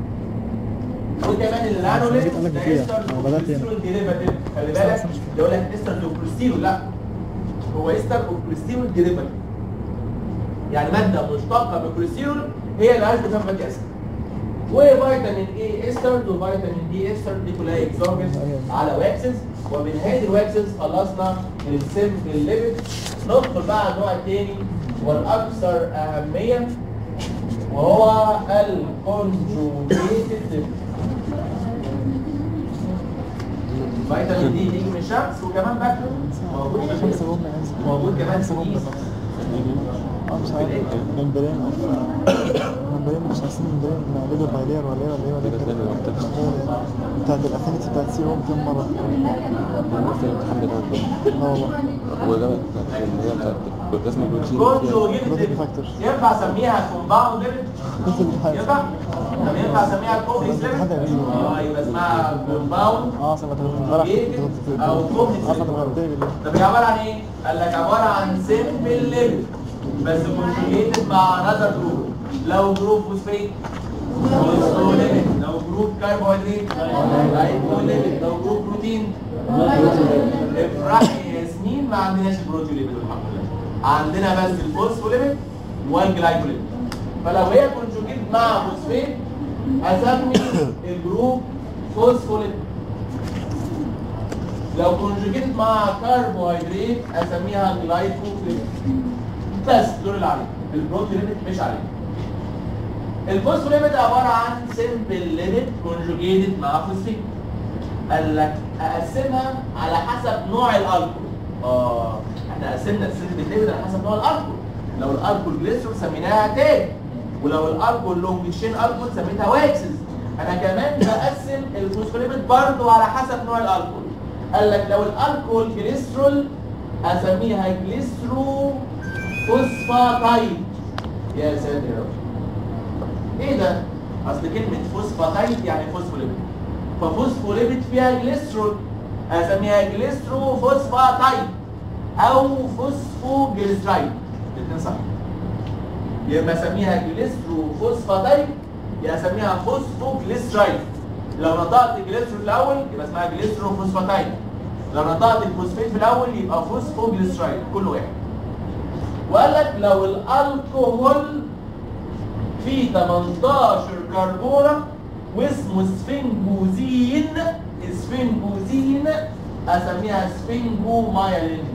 وكمان اللانولين جيت قال لك ده فيها. استرز أنا بدأت هنا. وكوليسترول ديريفاتيف خلي بالك يقول لك استرز وكوليسترول لا هو استر وكوليسترول ديريفاتيف يعني ماده مشتقه من الكوليسترول هي اللي عايزه تفهم فاتي اسيد وفيتامين اي استرز وفيتامين دي استرز دي كلها اكزامبلز على واكسز وبنهايه الواكسز خلصنا السيمبل ليبيد ندخل بقى على النوع الثاني والاكثر اهميه وهو الكونجوجيتد فيتامين دي بيجي من الشمس وكمان باكله موجود في خمسة الجسم. جملة ينزل موجود كمان خمسة في جملة اه مش عارف ممبرين ممبرين مش عارفين ممبرين ليدر بايلير ولا ايه ولا ايه ولا ليدر بايلير ايه بتاعت الافينيتي بتاعت سي روم كم مرة في الامتحان بتاعه اه والله هو ده اللي هي بتاعت رسم البروتين كونجوجيتد Protein factors. ينفع اسميها كومباوند كنت الامتحان ينفع؟ طب ينفع اسميها كومبلكس بس الامتحان غريب. اه يبقى اسمها كومباوند اه سمعت امبارح Conjugated أو complex اصلا غلطتني بالله طب هي عباره عن ايه؟ قال لك عباره عن سيمبل ليبل بس كونجوجيتد مع انذر جروب لو جروب فوسفيت فوسفوليبيد لو جروب كربوهيدرات لايبوليبيد لو جروب بروتين افرحي يا ياسمين ما عندناش البروتيوليبيد الحمد لله عندنا بس الفوسفوليبيد والجلايكوليبيد فلو هي كونجوجيت مع فوسفيت اسمي الجروب فوسفوليبيد لو كونجوجيت مع كربوهيدرات اسميها جلايكوجين بس دول اللي عليه البروتين ليميت مش عليه الفوسفوليبيد عباره عن سمبل ليميت كونجوجيتد مع فوسفيت قال لك اقسمها على حسب نوع الالكول اه احنا قسمنا السمبل ليميت على حسب نوع الالكول لو الالكول جليسرول سميناها تاج ولو الالكول لونج تشين الكول سميتها واكسز انا كمان بقسم الفوسفوليبيد برضو على حسب نوع الالكول قال لك لو الالكول جليسرول اسميها جليسرو فوسفاتايد يا ساتر يا رب ايه ده اصل كلمه فوسفاتايد يعني فوسفوليبيد ففوسفوليبيد فيها جليسرول اسميها جليسرو فوسفاتايد او فوسفوجليسرايد الاثنين صح يا اما اسميها جليسرو فوسفاتايد يا اسميها فوسفوجليسرايد لو نطقت الجليسرو في الاول يبقى اسمها جليسرو فوسفاتايد لو نطقت الفوسفيت في الاول يبقى فوسفوجليسرايد كل واحد وقال لك لو الالكوهول فيه 18 كربونه واسمه سفنجوزين سفنجوزين اسميها سفنجومايلين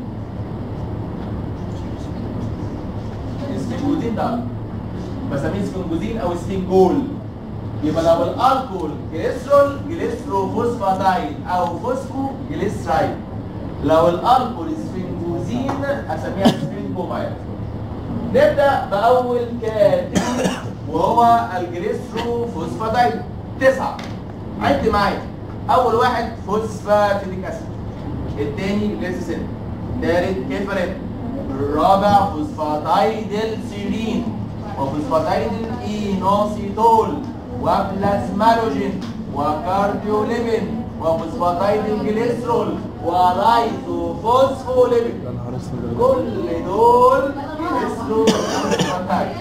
سفنجوزين ده بسميه سفنجوزين او سفنجول يبقى لو الالكول جليسرول جليسرو فوسفاتايد او فوسفو جليسرايد لو الالكول سفنجوزين اسميها سفنجومايلين نبدا باول كاتب وهو الجليسرو فوسفاتايد تسعه عد معايا اول واحد فوسفاتيديك اسيد الثاني ليسيسين الثالث كيفرين الرابع فوسفاتايد السيرين وفوسفاتايد الاينوسيتول وبلازمالوجين وكارديوليبين وفوسفاتايد الجليسرول ورايزو فوسفوليبين يا نهار اسود كل دول جليسرو فوسفاتايد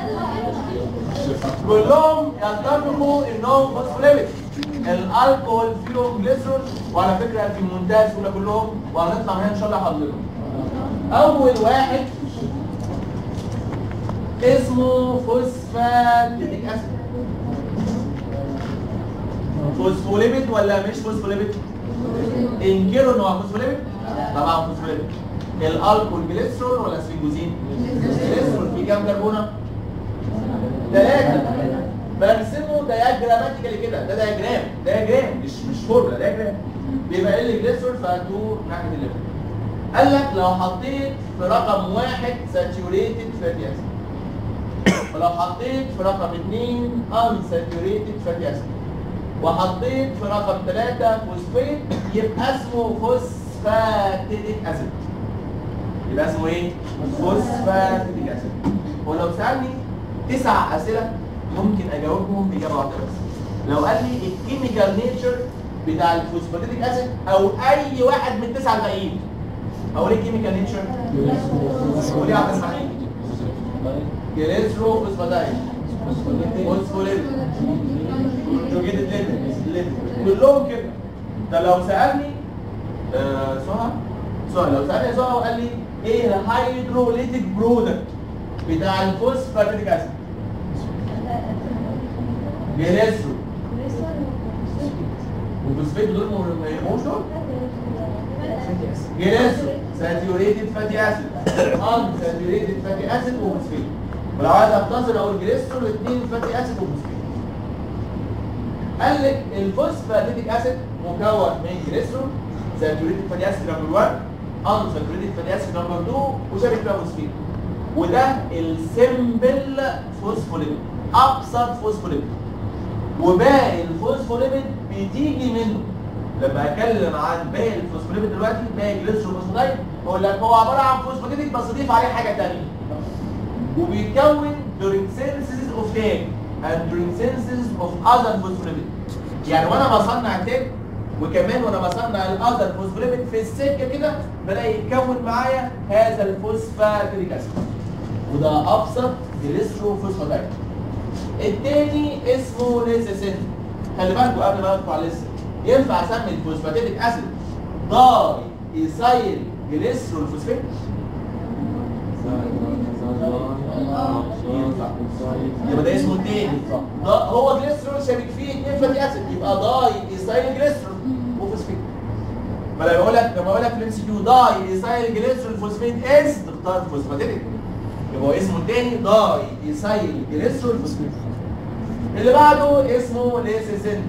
كلهم يتفقوا انهم فوسفوليبيد الالكوهول فيهم جليسرول وعلى فكره في منتهى السهوله كلهم وهنطلع من هنا ان شاء الله حضرتك اول واحد اسمه فوسفاتيديك اسيد فوسفوليبيد ولا مش فوسفوليبيد انكروا ان هو فوسفوليبيد طبعا فوسفوليبيد الالكول جليسرول ولا سفنجوزين جليسرول في كام كربونه ثلاثة برسمه دياجراماتيكالي كده ده دياجرام دياجرام مش مش فورمولا دياجرام بيبقى ال جليسرول فهتدور ناحية الليفت قال لك لو حطيت في رقم واحد ساتيوريتد فاتي اسيد ولو حطيت في رقم اثنين unsaturated فاتي اسيد وحطيت في رقم ثلاثة فوسفيت يبقى اسمه فوسفاتيديك اسيد يبقى اسمه ايه؟ فوسفاتيديك اسيد ولو سألني تسع أسئلة ممكن أجاوبهم بإجابة واحدة بس لو قال لي الكيميكال نيتشر بتاع الفوسفاتيديك اسيد أو أي واحد من التسعة الباقيين أقول إيه الكيميكال نيتشر؟ قول إيه يا عبد الحميد؟ جليسرو فوسفاتايد فوسفوليد كونجوجيتد ليبيد كلهم كده ده لو سألني آه سؤال سؤال لو سألني سؤال وقال لي ايه الهيدروليتيك برودكت بتاع الفوسفاتيديك اسيد جليسرو والفوسفات دول ما يهموش دول جليسرو ساتيوريتد فاتي اسيد ان ساتيوريتد فاتي اسيد وفوسفات ولو عايز اختصر اقول جليسرول اثنين فاتي اسيد وفوسفات قال لك الفوسفاتيديك اسيد مكون من جليسرول ساتيوريتد فاتي اسيد نمبر 1 ان ساتيوريتد فاتي اسيد نمبر 2 وشابك فيها فوسفات وده السمبل فوسفوليبيد ابسط فوسفوليبيد وباقي الفوسفوليبيد بتيجي منه لما اتكلم عن باقي الفوسفوليبيد دلوقتي باقي جليسرول فوسفاتايد بقول لك هو عباره عن فوسفاتيديك بس ضيف عليه حاجه ثانيه وبيتكون during synthesis of TAG and during synthesis of other phospholipid يعني وانا بصنع تاج وكمان وانا بصنع الاذر فوسفوليبيد في السكه كده بلاقي يتكون معايا هذا الفوسفاتيديك اسيد وده ابسط جليسرو فوسفاتايد التاني اسمه ليسيسين خلي بالكوا قبل ما ادخل على لسه ينفع اسمي الفوسفاتيديك اسيد داي ايسايل جليسرول فوسفات يبقى ده اسمه التاني ده هو جليسرول شابك فيه اتنين فاتي اسيد يبقى داي ايسايل جليسرول وفوسفات ما لما بقول لك لما بقول لك في الام سي كيو داي ايسايل جليسرول فوسفات اس تختار فوسفاتيديك يبقى هو اسمه التاني داي ايسايل جليسرول فوسفات اللي بعده اسمه ليسيسين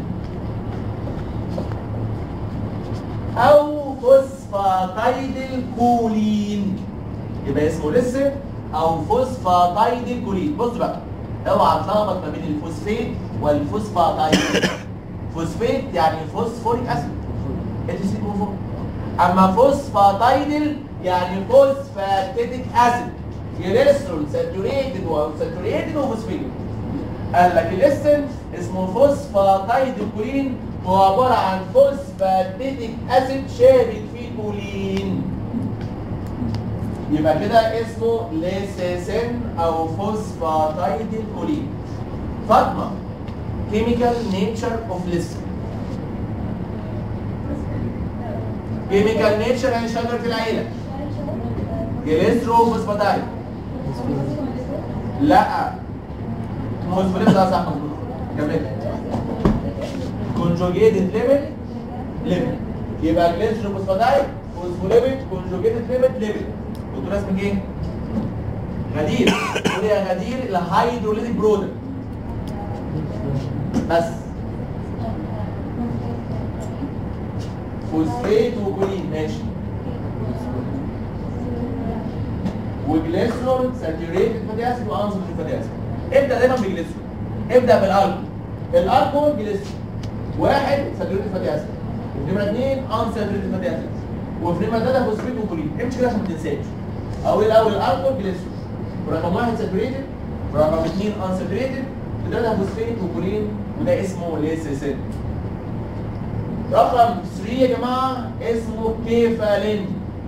او فوسفاتايد الكولين يبقى اسمه لسه او فوسفاتايد الكولين بص بقى اوعى تلخبط ما بين الفوسفات والفوسفاتايد فوسفات يعني فوسفوريك اسيد اتش سي او 4 اما فوسفاتايدل يعني فوسفاتيديك اسيد جليسرول ساتوريتد وساتوريتد وفوسفيت قال لك الليستن اسمه فوسفاتايد الكولين هو عباره عن فوسفاتيديك اسيد شابك فيه كولين يبقى كده اسمه ليسيسين او فوسفاتايد كولين فاطمه كيميكال نيتشر اوف ليسين كيميكال نيتشر يعني شجره العيله جليسرو فوسفاتايد لا فوسفوريد ده صح مظبوط كمل كونجوجيتد ليبل ليبل يبقى جليسرو فوسفاتايد فوسفوليبيد كونجوجيتد ليبل ليبل دكتور اسمك ايه؟ غدير قول يا غدير الهيدروليتيك برودكت بس فوسفيت وكولين ماشي وجليسرول ساتوريتد فاتي اسيد وانساتوريتد فاتي اسيد ابدا دايما بجليسرول ابدا بالالكول الالكول جليسرول واحد ساتوريتد فاتي اسيد نمره اثنين انساتوريتد فاتي اسيد وفي نمره ثلاثه فوسفيت وكولين امشي كده عشان ما تنساش اول الاول الالكول جليسرول ورقم واحد ساتوريتد ورقم اثنين انساتوريتد وثلاثه فوسفيت وكولين وده اسمه ليسيسين رقم 3 يا جماعه اسمه كيفالين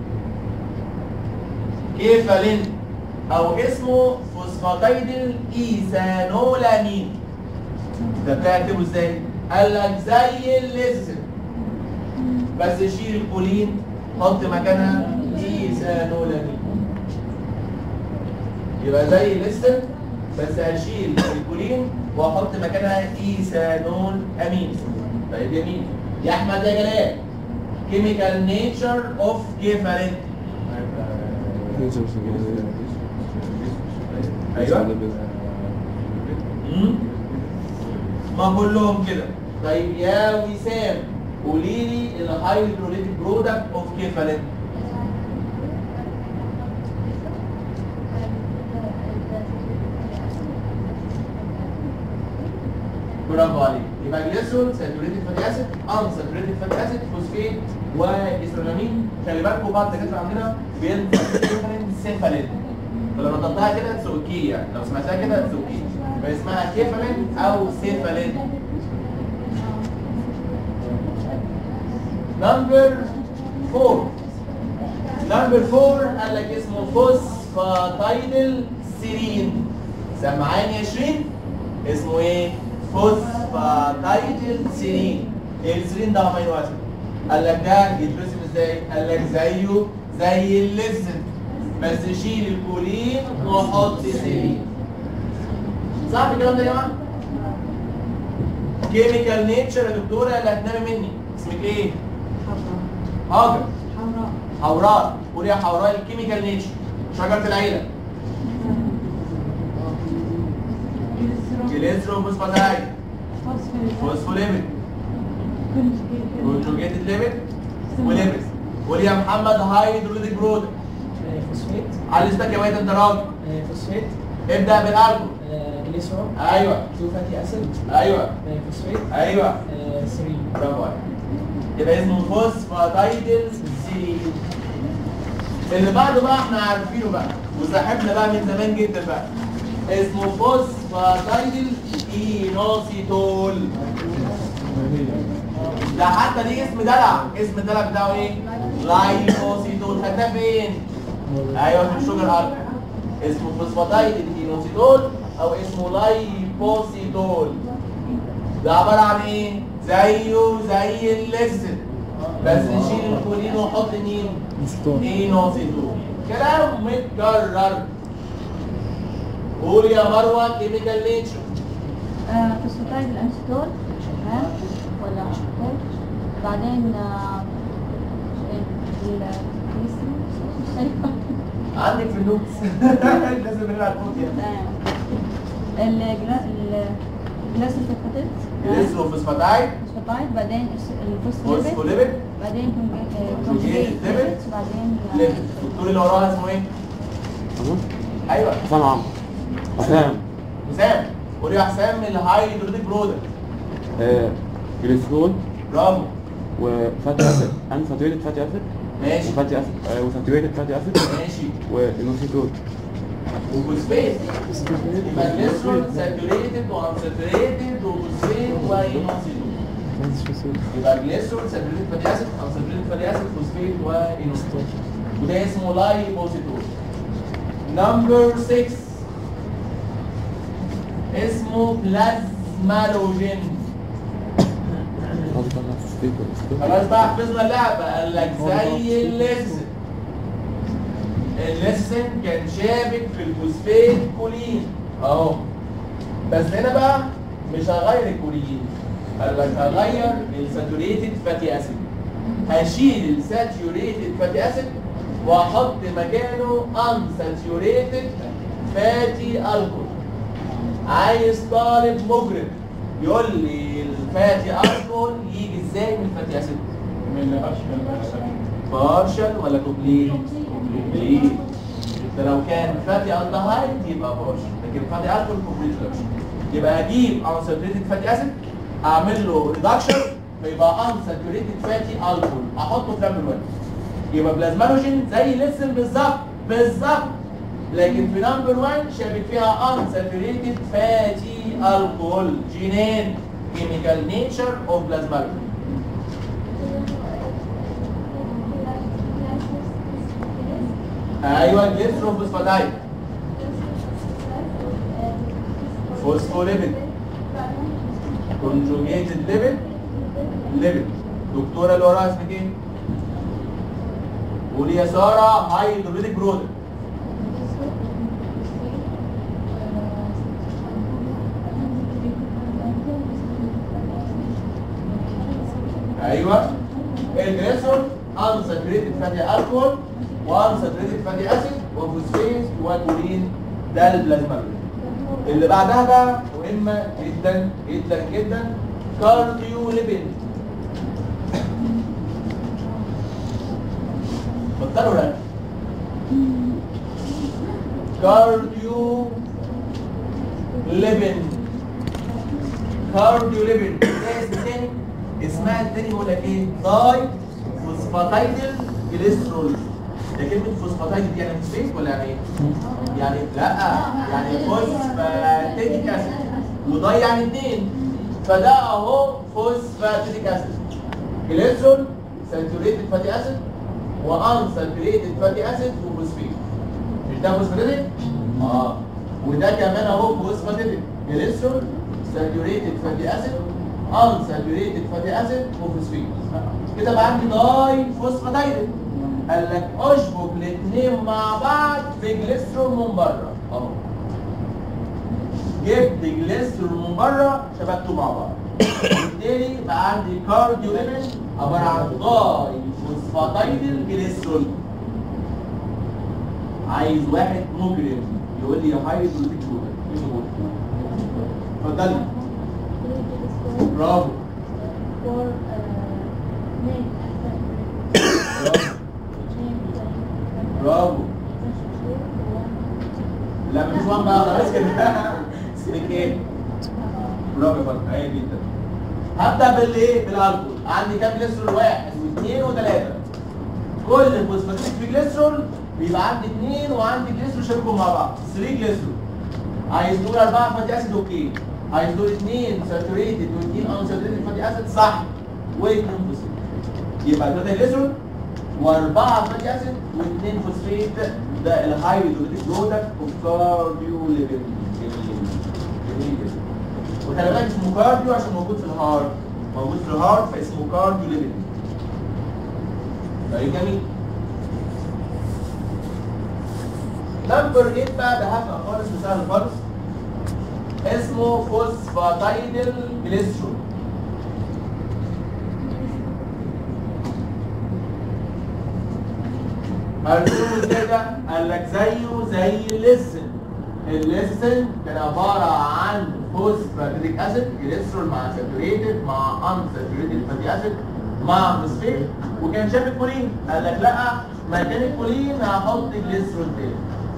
كيفالين او اسمه فوسفاتيد الايثانولامين ده بتكتبه ازاي؟ قال لك زي الليسين بس شيل الكولين حط مكانها ايثانولامين يبقى زي الليسين بس هشيل الكولين واحط مكانها ايثانول امين طيب جميل يا احمد يا جلال كيميكال نيتشر اوف كيفالين ايوه مم؟ ما كلهم كده طيب يا وسام قولي لي الهيدروليتيك برودكت اوف كيفالين برافو عليك يبقى جليسرول ساتوريتد فاتي اسيد ان ساتوريتد فاتي اسيد فوسفيت وايثرونامين خلي بالكم بعض الدكاتره عندنا بينطق كيفالين سيفالين فلو نطقتها كده اتس اوكي يعني لو سمعتها كده اتس اوكي يبقى اسمها كيفالين او سيفالين نمبر 4 نمبر 4 قال لك اسمه فوسفاتايدل سيرين سمعاني يا شيرين اسمه ايه؟ فوسفاتايدل سيرين ايه السيرين ده امينو اسيد قال لك ده يترسم ازاي؟ قال لك زيه زي الليزن بس شيل الكولين وحط سيرين صح الكلام ده يا جماعه؟ كيميكال نيتشر يا دكتوره اللي هتنامي مني اسمك ايه؟ هاجر حمراء حوراء قولي يا حوراء الكيميكال نيتشر شجره العيله جليسرو فوسفاتايد فوسفوليبيد كونجوجيتد ليبيد وليبيد قولي يا محمد هيدروليتيك برودكت فوسفيت على اسمك يا واد انت راجل فوسفيت ابدا بالالكول جليسرول ايوه تو فاتي اسيد ايوه فوسفيت ايوه سيرين برافو عليك يبقى اسمه فوسفاتايدل سي اللي بعده بقى احنا عارفينه بقى وصاحبنا بقى من زمان جدا بقى اسمه فوسفاتايدل اينوسيتول ده حتى ليه اسم دلع اسم الدلع بتاعه ايه؟ لايفوسيتول خدناه فين؟ ايوه في الشوجر الكحول اسمه فوسفاتايدل اينوسيتول او اسمه لايفوسيتول ده عباره عن ايه؟ زيه زي الليزن بس نشيل الكولين ونحط مين؟ نسيتون اينوسيتول كلام متكرر قول يا مروه كيميكال نيتشر فوسفاتايد الانستول تمام ولا أنستول. بعدين آه، ال مش عارفة. عندك في النوتس لازم نلعب النوت يعني آه، الجلا- ال- الجلاسيفيكاتيد جليسرو فوسفاتايد فوسفاتايد بعدين الفوسفوليبيد فوسفوليبيد بعدين Conjugated كونجيجيت lipid. بعدين آه، ليبيد الدكتور اللي وراها اسمه ايه؟ ايوه حسام عمرو حسام حسام قول يا حسام الهايدروليك برودكت آه، جليسرول برافو وفاتي اسيد ان ساتوريتد فاتي اسيد ماشي وفاتي اسيد آه، وساتوريتد فاتي اسيد ماشي وانوسيتول وفوسفيت يبقى جليسرول ساتوريتد وانساتوريتد وفوسفيت واينوسيتول كانش في صوت يبقى جليسرول ساتوريتد فاتي اسيد او ساتوريتد فاتي اسيد فوسفيت وانوستول وده اسمه لايبوسيتوز نمبر 6 اسمه بلازمالوجين قصدي طلع فوسفيت ولا خلاص بقى حفظنا اللعبه قال لك زي الليسن الليسن كان شابك في الفوسفيت كولين اهو بس هنا بقى مش هغير الكولين قال لك هغير الساتوريتد فاتي اسيد هشيل الساتوريتد فاتي اسيد واحط مكانه unsaturated فاتي الكحول عايز طالب مجرم يقول لي الفاتي الكحول يجي ازاي من الفاتي اسيد من اشهر بارشل ولا كومبليت كومبليت ده لو كان فاتي الدهايد يبقى بارشل لكن فاتي الكحول كومبليت ريدكشن يبقى هجيب unsaturated فاتي اسيد اعمل له ريدكشن فيبقى unsaturated فاتي الكحول احطه في نمبر 1 يبقى بلازمالوجين زي لسن بالظبط بالظبط لكن في نمبر 1 شابك فيها unsaturated fatty alcohol جينين chemical nature of plasmalogen ايوه جليسروفوسفاتايد فوسفوليبيد conjugated lipid lipid دكتوره اللي وراها اسمك ايه؟ قولي يا ساره هيدروليك برودكت ايوه الجليسرول unsaturated fatty alcohol unsaturated fatty acid وفوسفيت وكولين ده البلازمالوجين اللي بعدها بقى مهمه جدا جدا جدا كارديو ليبيد بطلوا رأي كارديو ليبن كارديو ليبن ده اسم تاني اسمها التاني بيقول لك ايه داي فوسفاتايدل جليسرول ده كلمة فوسفاتايدل يعني فوسفيت ولا يعني ايه؟ يعني لا يعني فوسفاتيديك اسيد وداي يعني اتنين فده اهو فوسفاتيديك اسيد جليسرول ساتوريتد فاتي اسيد وانساتوريتد فاتي اسيد وفوسفيت مش ده فوسفاتيديك؟ اه وده كمان اهو فوسفاتيديك جليسرول ساتوريتد فاتي اسيد unsaturated fatty acid وفوسفيت كده بقى عندي داي فوسفاتايد قال لك اشبك الاثنين مع بعض في جليسرول من بره اهو جبت جليسرول من بره شبكته مع بعض بالتالي بقى عندي كارديو ليبن عباره عن داي فوسفاتايد جليسرول عايز واحد مجرم يقول لي هايدروتيك شوجر اتفضلي برافو برافو لا مفيش وان بقى خلاص كده اسمك ايه؟ برافو يا فندم عالي جدا هبدا بالايه؟ بالالكول عندي كام جليسرول؟ واحد واثنين وثلاثه كل فوسفاتيك في جليسرول بيبقى عندي اثنين وعندي جليسرول شابكهم مع بعض 3 جليسرول عايز دول اربعه فاتي اسيد اوكي عايز دول اثنين ساتوريتد واثنين ان ساتوريتد فاتي اسيد صح واثنين فوسفيت يبقى ثلاثه جليسرول واربعه فاتي اسيد واثنين فوسفيت ده الهايدروليك برودكت اوف كارديو ليبيد جميل جدا وخلي بالك اسمه كارديو عشان موجود في الهارت موجود في الهارت فاسمه كارديو ليبيد طيب جميل نمبر 8 بقى ده هفهم خالص وسهل خالص اسمه فوسفاتايدل جليسرول هرسمه ازاي ده؟ قال لك زيه زي الليسن الليسن كان عبارة عن فوسفاتيديك اسيد جليسرول مع ساتوريتد مع ان ساتوريتد فاتي اسيد مع فوسفيت وكان شاف الكولين قال لك لا مكان الكولين هحط جليسرول تاني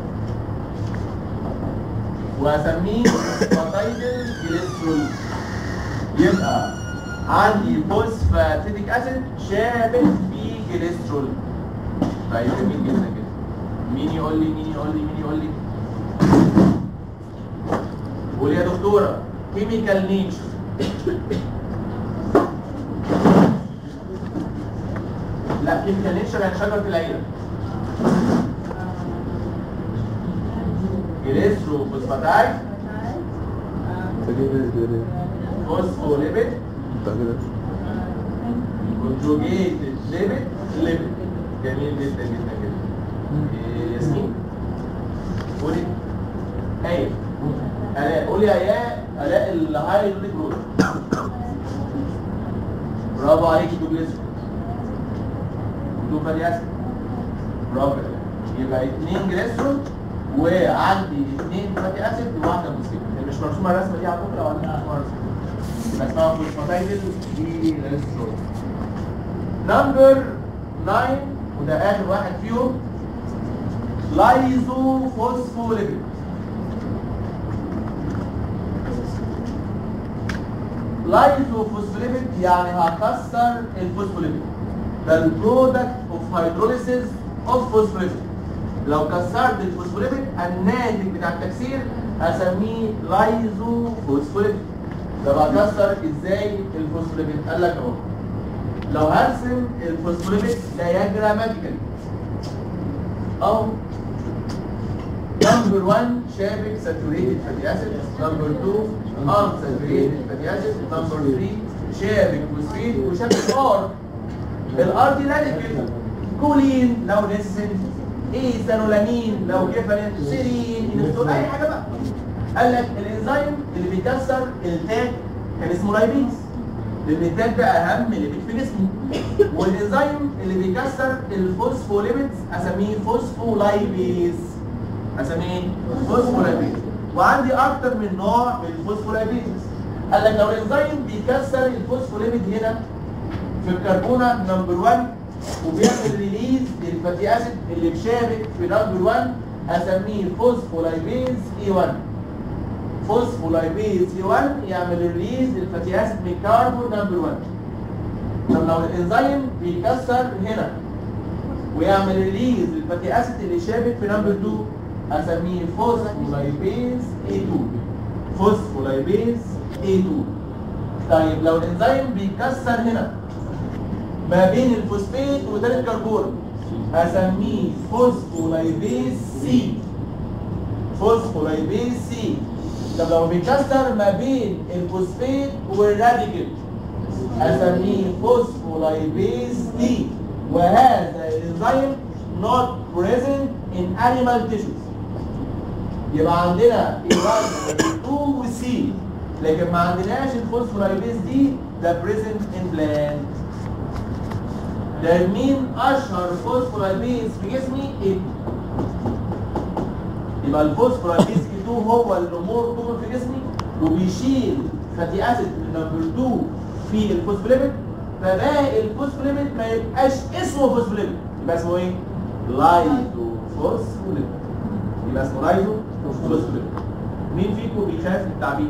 واسميه فوسفاتايدل جليسرول يبقى عندي فوسفاتيديك اسيد شابك في جليسرول طيب جميل جدا كده مين يقول لي مين يقول لي مين يقول لي قول يا دكتوره كيميكال نيتشر لا كيميكال نيتشر يعني شجره العيله جليسرو فوسفاتايد فوسفوليبيد كونجوجيتد ليبيد ليبيد جميل جدا جدا جدا إيه، ياسمين قولي ايوه الاء قولي يا اياء الاء الهايدروجين جروث برافو عليك دوجلاس دوفا ياسر برافو يبقى اثنين جليسرول وعندي اثنين فاتي اسيد وواحده مسكين مش مرسومه الرسمه دي على فكره ولا مرسومه الرسمه يبقى اسمها فوسفاتايدل دي جليسرول نمبر 9 وده اخر واحد فيهم لايزو فوسفوليبيد لايزو فوسفوليبيد يعني هكسر الفوسفوليبيد ده البرودكت اوف هيدروليسيس اوف فوسفوليبيد لو كسرت الفوسفوليبيد الناتج بتاع التكسير هسميه لايزو فوسفوليبيد ده بكسر ازاي الفوسفوليبيد قال لك اهو لو هرسم الفوسفوليبيد دياجراماتيكالي او نمبر 1 شابك ساتوريتد فاتي اسيد نمبر 2 ان ساتوريتد فاتي اسيد نمبر 3 شابك فوسفيد وشابك ار الار دي راديكال كولين لو نسن ايثانولامين لو كيفالين سيرين انستول اي حاجه بقى قال لك الانزيم اللي بيكسر التاج كان اسمه لايبيز لان التاج ده اهم ليبيد في جسمي والانزيم اللي بيكسر الفوسفوليبيدز اسميه فوسفولايبيز اسميه فوسفولايبيز وعندي اكتر من نوع من الفوسفولايبيز قال لك لو الانزيم بيكسر الفوسفوليبيد هنا في الكربونه نمبر 1 وبيعمل ريليز للفاتي اسيد اللي مشابك في نمبر 1 اسميه فوسفولايبيز اي 1 فوسفولايبيز اي 1 يعمل ريليز للفاتي اسيد من كاربون نمبر 1 طب لو الانزيم بيكسر هنا ويعمل ريليز للفاتي اسيد اللي شابك في نمبر 2 اسميه فوسفولايبيز اي 2 فوسفولايبيز اي 2 طيب لو الانزيم بيكسر هنا ما بين الفوسفات وثالث كربون هسميه فوسفولايبيز سي فوسفولايبيز سي طب لو بيكسر ما بين الفوسفات والراديكال هسميه فوسفولايبيز دي وهذا الانزيم not present in animal tissues يبقى عندنا A1 و2 و C لكن ما عندناش الفوسفولايبيز دي ده present in plant ده مين اشهر فوسفولايبيز في جسمي ايه يبقى الفوسفولايبيز 2 هو اللي مور كومن في جسمي وبيشيل فاتي اسيد من نمبر 2 في الفوسفوليبيد فباقي الفوسفوليبيد ما يبقاش اسمه فوسفوليبيد يبقى اسمه ايه؟ لايزو فوسفوليبيد يبقى اسمه لايزو فوسفوليبيد مين فيكم بيخاف من التعبير؟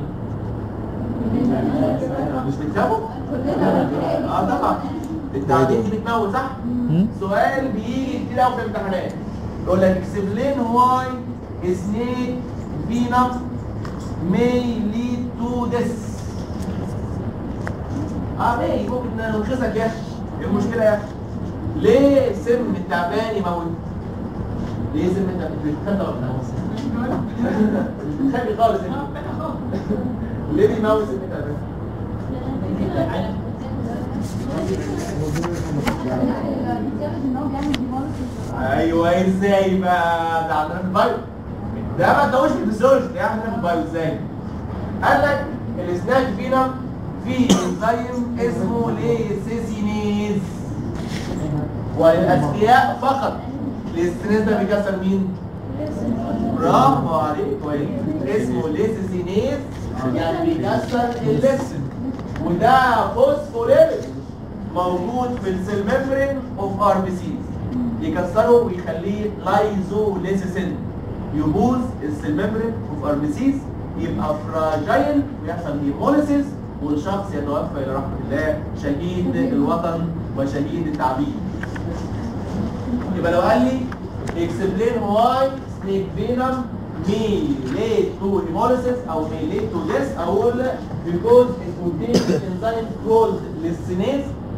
مش بتخافوا؟ اه طبعا التعبير دي بتموت صح؟ سؤال بيجي كتير قوي في الامتحانات يقول لك explain why snake venom may lead to death اه ليه ممكن نلخصك يا اخي ايه المشكله يا اخي ليه سم التعبان يموت ليه سم التعبان بيتخدع ولا مش بتخبي خالص انت ليه بيموت سم التعبان ايوه ازاي بقى ده عندنا في البايو ده ما تدوش في الفسيولوجي ده عندنا في البايو ازاي قال لك الاسناك فينا في انزيم اسمه ليسيسينيز وللاذكياء فقط الاستريس ده بيكسر مين؟ برافو عليك كويس اسمه ليسيسينيز يعني بيكسر الليسن وده فوسفوليبيد موجود في السيل ميمبرين اوف ار بي سيز يكسره ويخليه لايزوليسيسين يبوظ السيل ميمبرين اوف ار بي سيز يبقى فراجايل ويحصل هيموليسيس والشخص يتوفى الى رحمه الله شهيد الوطن وشهيد التعبير يبقى لو قال لي explain why snake venom may lead to hemolysis او may lead to death اقول because it contains enzyme called lysine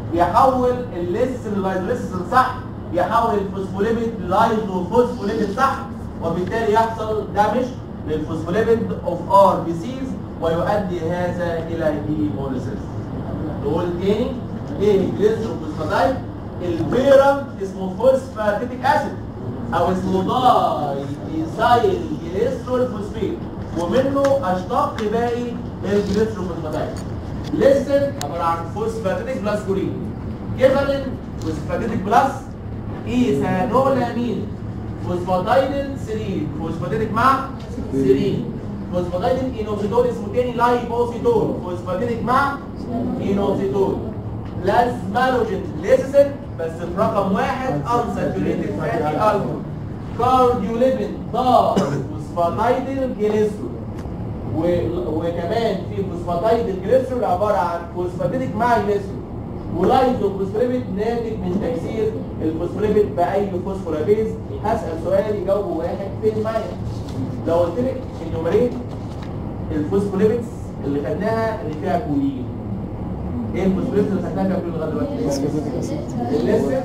يحول الليس للايزوليسيس صح يحول الفوسفوليبيد لايزوفوسفوليبيد صح وبالتالي يحصل دامج للفوسفوليبيد اوف ار بي سيز ويؤدي هذا الى هيموليسيس نقول تاني ايه جليسروفوسفاتايد البيرم اسمه فوسفاتيك اسيد او اسمه داي ايثايل جليسرول فوسفيت ومنه اشتق باقي الجليسروفوسفاتايد ليسن عباره عن فوسفاتيك بلس كورين كيفالين فوسفاتيك بلس ايثانولامين فوسفاتايدين سيرين فوسفاتيك مع سيرين فوسفاتيدين اينوزيتول اسمه تاني لايبوسيتول فوسفاتيديك مع اينوزيتول بلازمالوجين ليزيسين بس في رقم واحد انساتوريتد فاتي الكحول كارديوليبين ضار فوسفاتيدين جليسرول و- وكمان في فوسفاتيد الجليسرول عباره عن فوسفاتيديك مع جليسرول ولايزو فوسفوليبيد ناتج من تكسير الفوسفوليبيد باي فوسفولابيز هسال سؤال يجاوبه واحد فين معايا لو قلت لك انيومريت الفوسفوليبيدز اللي خدناها اللي فيها كولين ايه الفوسفوليبيدز اللي خدناها فيها كولين لغايه دلوقتي؟ اسكازيتيك اسيد الليسن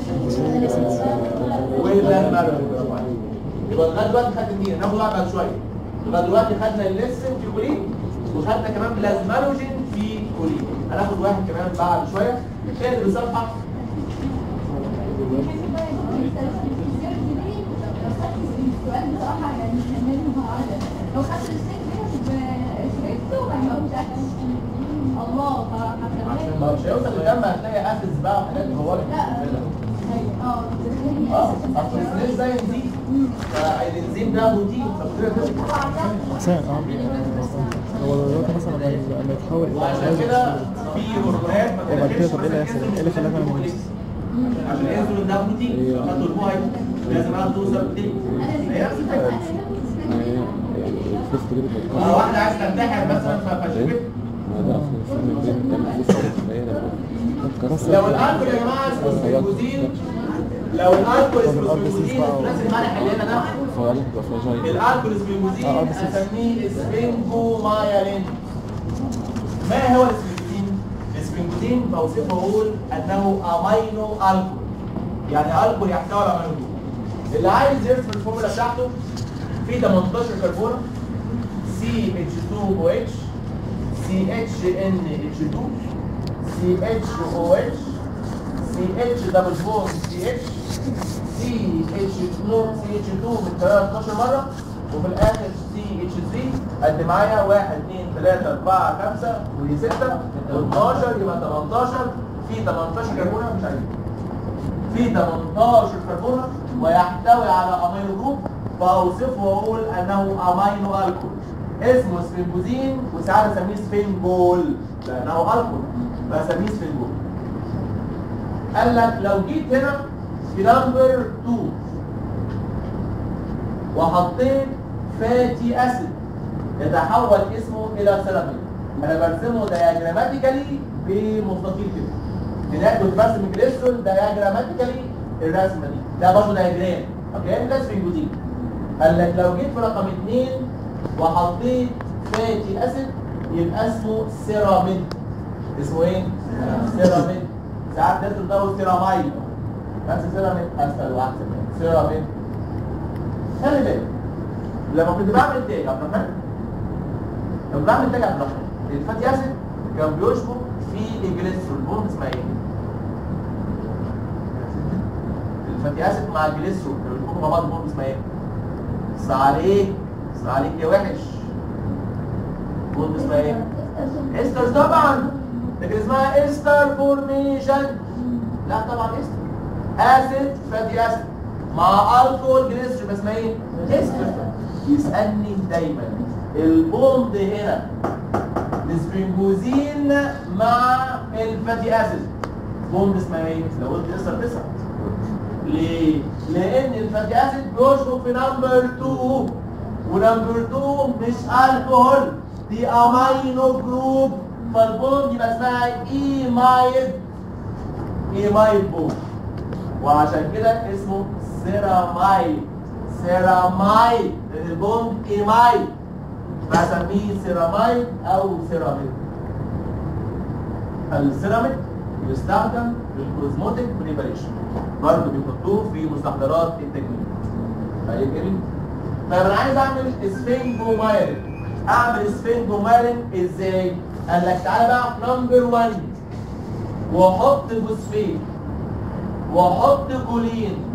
والبلازمالوجين برافو عليك. يبقى لغايه دلوقتي خدنا مين؟ ناخد واحد بعد شويه لغايه دلوقتي خدنا الليسن في كولين وخدنا كمان بلازمالوجين في كولين هناخد واحد كمان بعد شويه تاني بصفحه لو خدت الستيك كده شربته ما يبقاش الله عشان ما مش هيوصل للدم هتلاقي اسيدز بقى وحاجات جوه لا اه اه اصل السنين زي الانزيم فالانزيم ده بروتين فبتقدر حسين اه هو دلوقتي مثلا لما لما يتحول الى وعشان كده في هرمونات ما وبعد كده طب ايه اللي تتنفذش هيحصل؟ ايه اللي خلاك انا مهندس؟ عشان الانسولين ده بروتين فخدوا البوهاي لازم عايز توصل بروتين هي نفس الفكره الفوسفوليبيد اه واحده عايز تنتحر مثلا فشربت ما ده اصلا الفوسفوليبيد بتعمل فوسفوليبيد هي ده بس لو الالكول يا جماعه اسمه سبنجوزين لو الالكول اسمه سبنجوزين الناس الملح اللي هنا ده فقال لك يبقى فراجايل الالكول آه، سبنجوزين آه، بس- اسميه سبنجومايلين ما هو السبنجوزين؟ السبنجوزين بوصفه اقول انه امينو الكول يعني الكول يحتوي على امينو جروب اللي عايز يرسم الفورمولا بتاعته في 18 كربونه سي اتش 2 او اتش سي اتش ان اتش 2 سي اتش او اتش سي اتش دبل بوند سي اتش سي اتش 2 سي اتش 2 من 12 مره وفي الاخر سي اتش 3 قد معايا 1 2 3 4 5 و6 و12 يبقى 18 في 18 كربونه مش عايز في 18 كربونه ويحتوي على امينو جروب فاوصفه واقول انه امينو الكول اسمه سفنجوزين وساعات اسميه سفنجول لانه الكول فاسميه سفنجول قال لك لو جيت هنا في نمبر 2 وحطيت فاتي اسيد يتحول اسمه الى سيراميك انا برسمه دياجراماتيكالي بمستطيل كده هناك كنت برسم الجليسرول دياجراماتيكالي الرسمه دي ده برضه دياجرام اوكي ده سفنجوزين قال لك لو جيت في رقم 2 وحطيت فاتي اسيد يبقى اسمه سيراميد اسمه ايه؟ سيراميد ساعات ناس بتدور سيراميد نفس سيراميد اسفل واحسن سيراميد خلي بالك لما كنت بعمل تاج عبد الرحمن لما بعمل تاج عبد الرحمن الفاتي اسيد كان بيشبك في الجليسرول بوند اسمها ايه؟ الفاتي اسيد مع الجليسرول كانوا بيشبكوا مع بعض بوند اسمها ايه؟ اسمع عليك اسمع عليك يا وحش بوند اسمها ايه؟ استر طبعا لكن اسمها استر فورميشن لا طبعا استر اسيد فاتي اسيد مع الكول جليسرول بس اسمها ايه؟ استر يسالني دايما البوند هنا السبنجوزين مع الفاتي اسيد بوند اسمها ايه؟ لو قلت استر تسعه ليه؟ لان الفاتي اسيد بيشبك في نمبر 2 ونمبر 2 مش الكحول دي امينو جروب فالبوند يبقى اسمها ايمايد ايمايد بوند وعشان كده اسمه سيرامايد سيرامايد لان البوند ايمايد بسميه سيرامايد او سيراميد السيراميد بيستخدم للكوزموتيك بريباريشن برضه بيحطوه في مستحضرات التجميل طيب جميل طيب انا عايز اعمل سفنجومايلين اعمل سفنجومايلين ازاي؟ قال لك تعالى بقى نمبر 1 واحط فوسفين واحط كولين